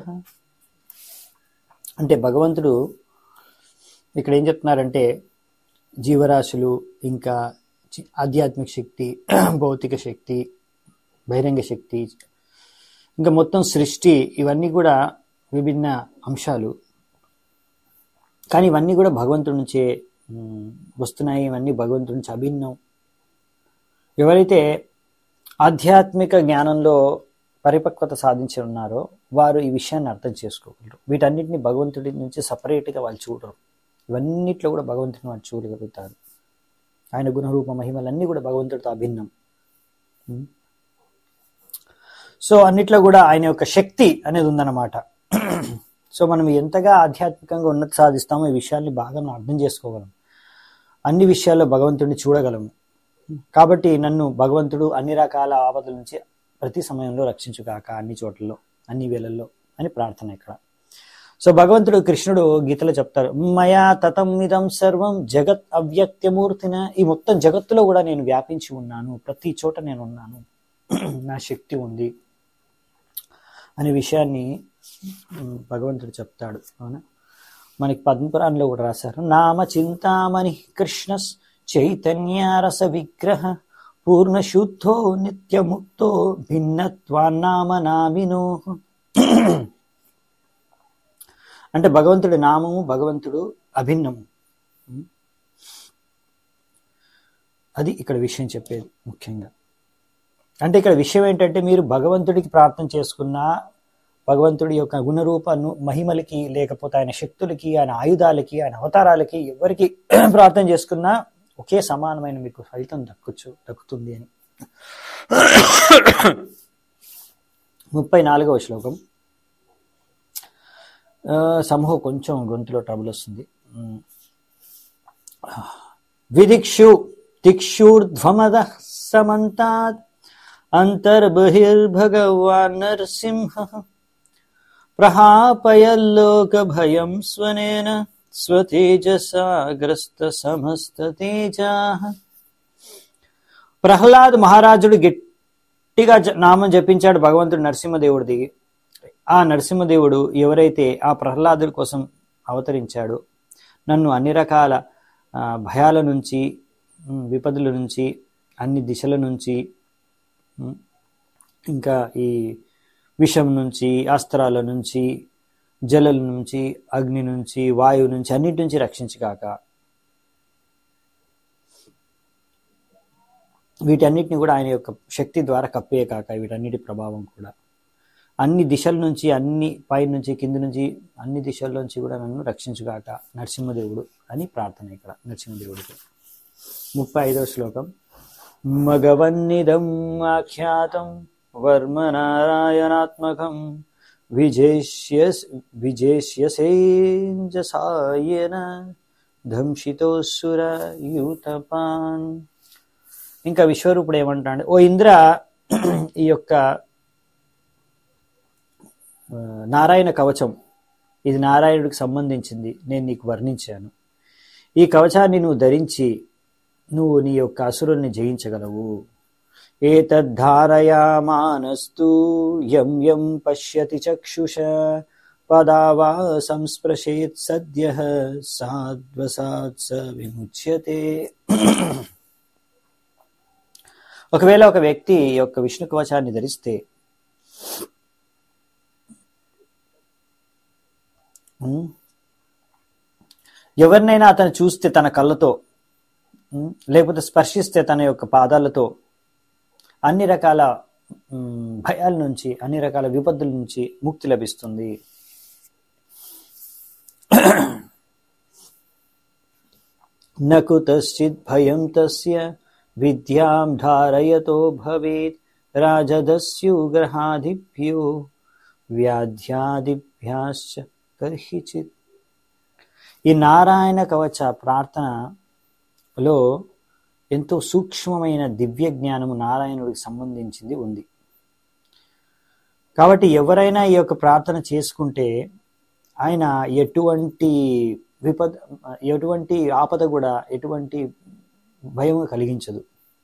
అంటే భగవంతుడు ఇక్కడ ఏం చెప్తున్నారంటే జీవరాశులు ఇంకా చి- ఆధ్యాత్మిక శక్తి భౌతిక శక్తి బహిరంగ శక్తి ఇంకా మొత్తం సృష్టి ఇవన్నీ కూడా విభిన్న అంశాలు కానీ ఇవన్నీ కూడా భగవంతుడి నుంచే మ్, వస్తున్నాయి ఇవన్నీ భగవంతుడి నుంచి అభిన్నం ఎవరైతే ఆధ్యాత్మిక జ్ఞానంలో పరిపక్వత సాధించి ఉన్నారో వారు ఈ విషయాన్ని అర్థం చేసుకోగలరు వీటన్నిటిని భగవంతుడి నుంచి సపరేట్గా వాళ్ళు చూడరు ఇవన్నిట్లో కూడా భగవంతుని వాళ్ళు చూడగలుగుతారు ఆయన గుణరూప మహిమలన్నీ కూడా భగవంతుడితో అభిన్నం ఉం? సో అన్నిట్లో కూడా ఆయన యొక్క శక్తి అనేది ఉందన్నమాట సో మనం ఎంతగా ఆధ్యాత్మికంగా ఉన్నతి సాధిస్తామో ఈ విషయాల్ని బాగా మనం అర్థం చేసుకోగలం అన్ని విషయాల్లో భగవంతుడిని చూడగలము కాబట్టి నన్ను భగవంతుడు అన్ని రకాల ఆపదల నుంచి ప్రతి సమయంలో రక్షించుగాక అన్ని చోట్లలో అన్ని వేళల్లో అని ప్రార్థన ఇక్కడ సో భగవంతుడు కృష్ణుడు గీతలో చెప్తారు మయా తతం ఇదం సర్వం జగత్ అవ్యక్తమూర్తిన ఈ మొత్తం జగత్తులో కూడా నేను వ్యాపించి ఉన్నాను ప్రతి చోట నేను ఉన్నాను నా శక్తి ఉంది అనే విషయాన్ని ఉమ్, భగవంతుడు చెప్తాడు అవునా మనకి పద్మపురాణంలో కూడా రాశారు నామ చింతామణి కృష్ణ చైతన్య రస విగ్రహ పూర్ణ శుద్ధో నిత్యముక్తో భిన్నత్వాన్నామ నామినో అంటే భగవంతుడి నామము భగవంతుడు అభిన్నము అది ఇక్కడ విషయం చెప్పేది ముఖ్యంగా అంటే ఇక్కడ విషయం ఏంటంటే మీరు భగవంతుడికి ప్రార్థన చేసుకున్నా భగవంతుడి యొక్క గుణరూప ను- మహిమలకి లేకపోతే ఆయన శక్తులకి ఆయన ఆయుధాలకి ఆయన అవతారాలకి ఎవరికి ప్రార్థన చేసుకున్నా ఒకే సమానమైన మీకు ఫలితం దక్కచ్చు దక్కుతుంది అని ముప్పై నాలుగవ శ్లోకం ఆ, సమూహం కొంచెం గొంతులో ట్రబుల్ వస్తుంది ఉమ్. విదిక్షు దిక్షూర్ధ్వమద సమంతాత్ అంతర్బహిర్భగవాన్ నరసింహ ప్రహాపయల్లోక భయం స్వనేన స్వతేజసాగ్రస్త సమస్త తేజా ప్రహ్లాద్ మహారాజుడు గట్టిగా జ- నామం జపించాడు భగవంతుడు నరసింహదేవుడిది ఆ నరసింహదేవుడు ఎవరైతే ఆ ప్రహ్లాదుడి కోసం అవతరించాడో నన్ను అన్ని రకాల ఆ, భయాల నుంచి ఉమ్, విపదుల నుంచి అన్ని దిశల నుంచి ఉమ్, ఇంకా ఈ విషం నుంచి అస్త్రాల నుంచి జలల నుంచి అగ్ని నుంచి వాయువు నుంచి అన్నిటి నుంచి రక్షించగాక వీటన్నిటిని కూడా ఆయన యొక్క శక్తి ద్వారా కప్పే కాక వీటన్నిటి ప్రభావం కూడా అన్ని దిశల నుంచి అన్ని పై నుంచి కింది నుంచి అన్ని దిశల నుంచి కూడా నన్ను రక్షించుగాక నరసింహదేవుడు అని ప్రార్థన ఇక్కడ నరసింహదేవుడికి ముప్పై ఐదవ శ్లోకం మగవన్నిదం ఆఖ్యాతం వర్మనారాయణాత్మకం విజేష్య విజేష్యసేంజసాయన ధంసితోసుర యూతపాన్ ఇంకా విశ్వరూపుడు ఏమంటాడు ఓ ఇంద్ర ఈ యొక్క ఆ, నారాయణ కవచం ఇది నారాయణుడికి సంబంధించింది నేను నీకు వర్ణించాను ఈ కవచాన్ని నువ్వు ధరించి నువ్వు నీ యొక్క అసురుల్ని జయించగలవు ఏతద్ధారయామానస్తు యం యం పశ్యతి చక్షుష పదావా సంస్పృశేత్ సద్య సాద్వసాత్ స విముచ్యతే ఒకవేళ ఒక వ్యక్తి ఈ యొక్క విష్ణు కవచాన్ని ధరిస్తే ఉమ్, ఎవరినైనా అతను చూస్తే తన కళ్ళతో ఉమ్, లేకపోతే స్పర్శిస్తే తన యొక్క పాదాలతో అన్ని రకాల ఉమ్, భయాల నుంచి అన్ని రకాల విపత్తుల నుంచి ముక్తి లభిస్తుంది నకు తశ్చిత్ భయం తస్య విద్యాం ధారయతో భవేత్ రాజదస్యుగ్రహాదిభ్యో వ్యాధ్యాదిభ్యాశ్చ కర్హిచిత్ ఈ నారాయణ కవచ ప్రార్థనలో ఎంతో సూక్ష్మమైన దివ్య జ్ఞానము నారాయణుడికి సంబంధించింది ఉంది కాబట్టి ఎవరైనా ఈ యొక్క ప్రార్థన చేసుకుంటే ఆయన ఎటువంటి విపద ఎటువంటి ఆపద కూడా ఎటువంటి భయం కలిగించదు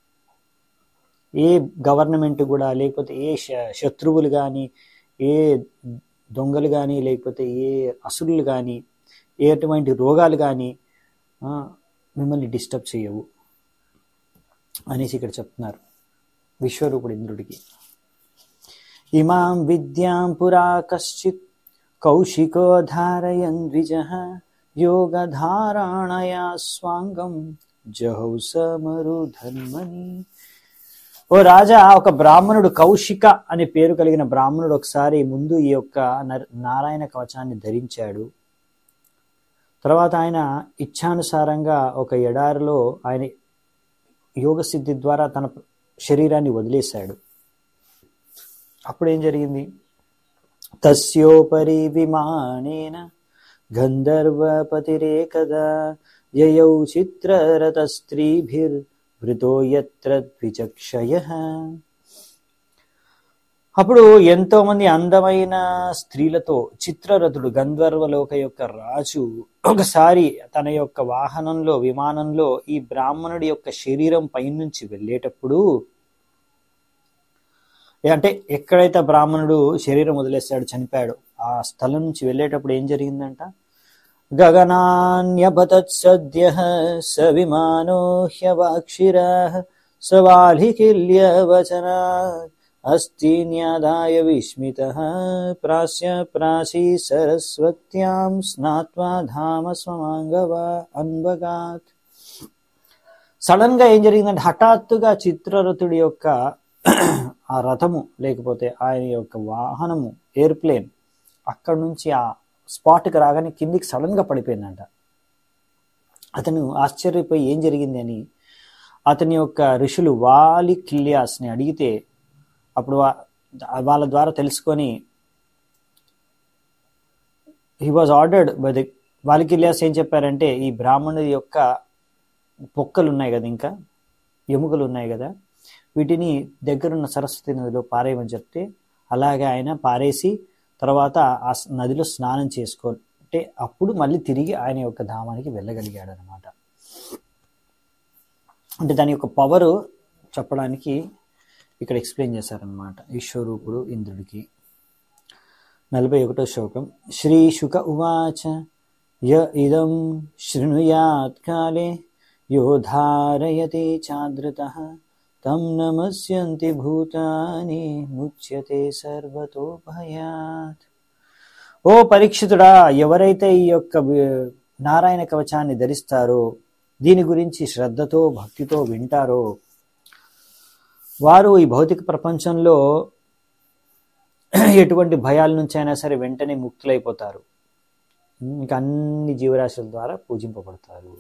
ఏ గవర్నమెంట్ కూడా లేకపోతే ఏ శ- శత్రువులు కానీ ఏ దొంగలు కానీ లేకపోతే ఏ అసురులు కానీ ఎటువంటి రోగాలు కానీ మిమ్మల్ని డిస్టర్బ్ చేయవు అనేసి ఇక్కడ చెప్తున్నారు విశ్వరూపుడు ఇంద్రుడికి ఇమాం విద్యాం పురా కశ్చిత్ కౌశికో ధారయన్ ద్విజ యోగధారాణయా స్వాంగం జహౌ సమరుధన్మని ఓ రాజా ఒక బ్రాహ్మణుడు కౌశిక అనే పేరు కలిగిన బ్రాహ్మణుడు ఒకసారి ముందు ఈ యొక్క నర- నారాయణ కవచాన్ని ధరించాడు తర్వాత ఆయన ఇచ్ఛానుసారంగా ఒక ఎడారిలో ఆయన యోగ సిద్ధి ద్వారా తన శరీరాన్ని వదిలేశాడు అప్పుడు ఏం జరిగింది తస్యోపరి విమానేన గంధర్వపతిరేకదా యయౌ చిత్రరత స్త్రీభిర్ వృతో యత్ర ద్విచక్షయ అప్పుడు ఎంతో మంది అందమైన స్త్రీలతో చిత్రరథుడు గంధర్వలోక యొక్క రాజు ఒకసారి తన యొక్క వాహనంలో విమానంలో ఈ బ్రాహ్మణుడి యొక్క శరీరం పైనుంచి వెళ్ళేటప్పుడు అంటే ఎక్కడైతే బ్రాహ్మణుడు శరీరం వదిలేస్తాడు చనిపోయాడు ఆ స్థలం నుంచి వెళ్ళేటప్పుడు ఏం జరిగిందంట गगनान्यपतत्सद्यः स विमानो ह्यवाक्षिरः स वालिकिल्यवचनात् अस्ति न्यादाय विस्मितः प्रास्य प्रासी सरस्वत्यां स्नात्वा धाम स्वमाङ्गवा అన్వగాత్ సడన్ గా ఏం జరిగిందంటే హఠాత్తుగా చిత్రరథుడి యొక్క ఆ రథము లేకపోతే ఆయన యొక్క వాహనము ఎయిర్ప్లేన్ అక్కడ నుంచి ఆ స్పాట్కి రాగానే కిందికి సడన్ గా పడిపోయిందంట అతను ఆశ్చర్యపోయి ఏం జరిగింది అని అతని యొక్క ఋషులు వాలి కిల్యాస్ని అడిగితే అప్పుడు వా- వాళ్ళ ద్వారా తెలుసుకొని he was ordered by the Valikhilyas ఏం చెప్పారంటే ఈ బ్రాహ్మణుడి యొక్క పొక్కలు ఉన్నాయి కదా ఇంకా ఎముకలు ఉన్నాయి కదా వీటిని దగ్గరున్న సరస్వతి నదిలో పారేయమని చెప్తే అలాగే ఆయన పారేసి తర్వాత ఆ స్- నదిలో స్నానం చేసుకుంటే అప్పుడు మళ్ళీ తిరిగి ఆయన యొక్క ధామానికి వెళ్ళగలిగాడు అనమాట అంటే దాని యొక్క పవరు చెప్పడానికి ఇక్కడ ఎక్స్ప్లెయిన్ చేశారనమాట ఈశ్వరూపుడు ఇంద్రుడికి నలభై ఒకటో శ్లోకం శ్రీ శుక ఉవాచ య ఇదం శృణుయాత్ కాలే యో ధారయతే చాదృత తం నమస్యంతి భూతాని ముచ్యతే సర్వతో భయాత్ ఓ పరీక్షితుడా ఎవరైతే ఈ యొక్క వి- నారాయణ కవచాన్ని ధరిస్తారో దీని గురించి శ్రద్ధతో భక్తితో వింటారో వారు ఈ భౌతిక ప్రపంచంలో ఎటువంటి భయాల నుంచి అయినా సరే వెంటనే ముక్తులైపోతారు ఇంకా అన్ని జీవరాశుల ద్వారా పూజింపబడతారు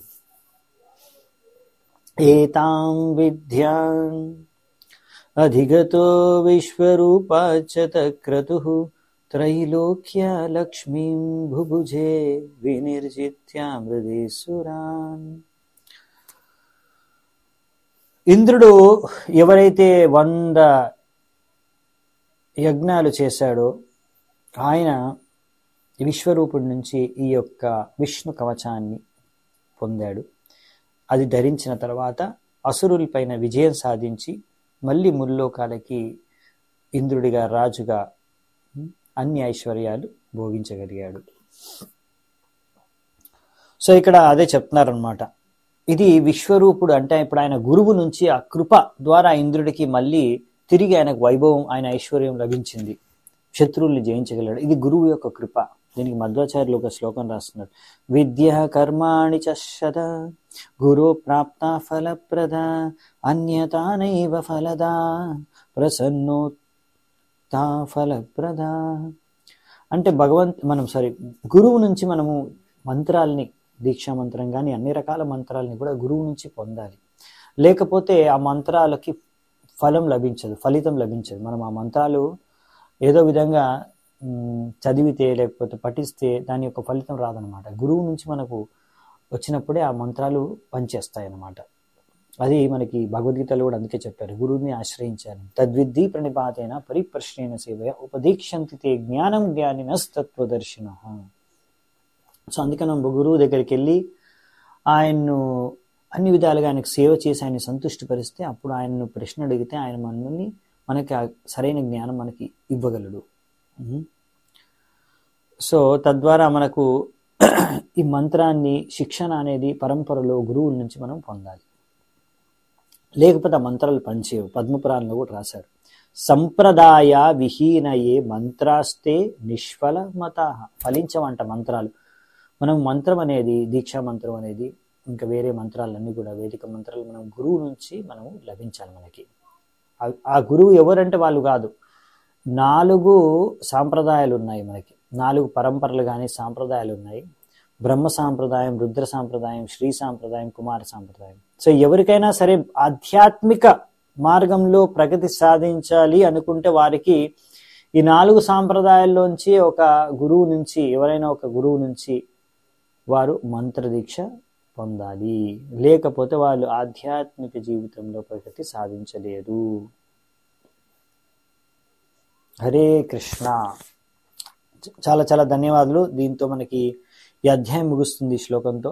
ఏతాం విద్యాన్ అధిగతో విశ్వరూపాచతక్రతు త్రైలోక్య లక్ష్మీం భుభుజే వినిర్జిత్యామృదేశురాన్ ఇంద్రుడు ఎవరైతే వంద యజ్ఞాలు చేశాడో ఆయన విశ్వరూపుడి నుంచి ఈ యొక్క విష్ణు కవచాన్ని పొందాడు అది ధరించిన తర్వాత అసురులపైన విజయం సాధించి మళ్ళీ ముల్లోకాలకి ఇంద్రుడిగా రాజుగా ఉమ్, అన్ని ఐశ్వర్యాలు భోగించగలిగాడు సో ఇక్కడ అదే చెప్తున్నారనమాట ఇది విశ్వరూపుడు అంటే ఇప్పుడు ఆయన గురువు నుంచి ఆ కృప ద్వారా ఇంద్రుడికి మళ్ళీ తిరిగి ఆయనకు వైభవం ఆయన ఐశ్వర్యం లభించింది శత్రువుల్ని జయించగలడు ఇది గురువు యొక్క కృప దీనికి మధ్వాచార్యులు ఒక శ్లోకం రాస్తున్నారు విద్య కర్మాణి చద గురు ప్రాప్త ఫలప్రద అన్యతానైవ ఫలదా ప్రసన్నోత్తా ఫలప్రద అంటే భగవంత్ మనం సారీ గురువు నుంచి మనము మంత్రాల్ని దీక్షా మంత్రం కానీ అన్ని రకాల మంత్రాలని కూడా గురువు నుంచి పొందాలి లేకపోతే ఆ మంత్రాలకి ఫలం లభించదు ఫలితం లభించదు మనం ఆ మంత్రాలు ఏదో విధంగా మ్, చదివితే లేకపోతే పఠిస్తే దాని యొక్క ఫలితం రాదనమాట గురువు నుంచి మనకు వచ్చినప్పుడే ఆ మంత్రాలు పనిచేస్తాయి అన్నమాట అది మనకి భగవద్గీతలో కూడా అందుకే చెప్పారు గురువుని ఆశ్రయించాలి తద్విద్ధి ప్రణిపాతైన పరిప్రశ్నైన సేవయ ఉపదీక్షంతి తే జ్ఞానం జ్ఞానినస్తత్వదర్శిన సో అందుకని మనం గురువు దగ్గరికి వెళ్ళి ఆయన్ను అన్ని విధాలుగా ఆయనకు సేవ చేసి ఆయన సంతుష్టిపరిస్తే అప్పుడు ఆయన్ను ప్రశ్న అడిగితే ఆయన మనల్ని మనకి ఆ సరైన జ్ఞానం మనకి ఇవ్వగలడు ఉమ్. సో తద్వారా మనకు ఈ మంత్రాన్ని శిక్షణ అనేది పరంపరలో గురువుల నుంచి మనం పొందాలి లేకపోతే ఆ మంత్రాలు పనిచేయవు పద్మపురాణంలో కూడా రాశారు సంప్రదాయ విహీనయే మంత్రాస్తే నిష్ఫల మత ఫలించమంట మంత్రాలు మనం మంత్రం అనేది దీక్షా మంత్రం అనేది ఇంకా వేరే మంత్రాలన్నీ కూడా వేదిక మంత్రాలు మనం గురువు నుంచి మనము లభించాలి మనకి ఆ- ఆ గురువు ఎవరంటే వాళ్ళు కాదు నాలుగు సాంప్రదాయాలు ఉన్నాయి మనకి నాలుగు పరంపరలు కానీ సాంప్రదాయాలు ఉన్నాయి బ్రహ్మ సాంప్రదాయం రుద్ర సాంప్రదాయం శ్రీ సాంప్రదాయం కుమార సాంప్రదాయం సో ఎవరికైనా సరే ఆధ్యాత్మిక మార్గంలో ప్రగతి సాధించాలి అనుకుంటే వారికి ఈ నాలుగు సాంప్రదాయాల్లోంచి ఒక గురువు నుంచి ఎవరైనా ఒక గురువు నుంచి వారు మంత్రదీక్ష పొందాలి లేకపోతే వాళ్ళు ఆధ్యాత్మిక జీవితంలో ప్రగతి సాధించలేరు హరే కృష్ణ చాలా చాలా ధన్యవాదాలు దీంతో మనకి ఈ అధ్యాయం ముగుస్తుంది ఈ శ్లోకంతో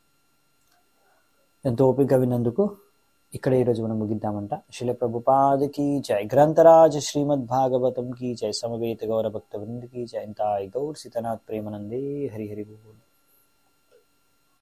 ఎంతో ఓపిక విన్నందుకు ఇక్కడ ఈరోజు మనం ముగిద్దామంట శిల ప్రభుపాదకి జై గ్రంథరాజ్ శ్రీమద్ భాగవతం की जय समवेत गौर भक्त वृंद की जय इंताय गौर सीतानाथ प्रेमानंदे हरि हरि बोल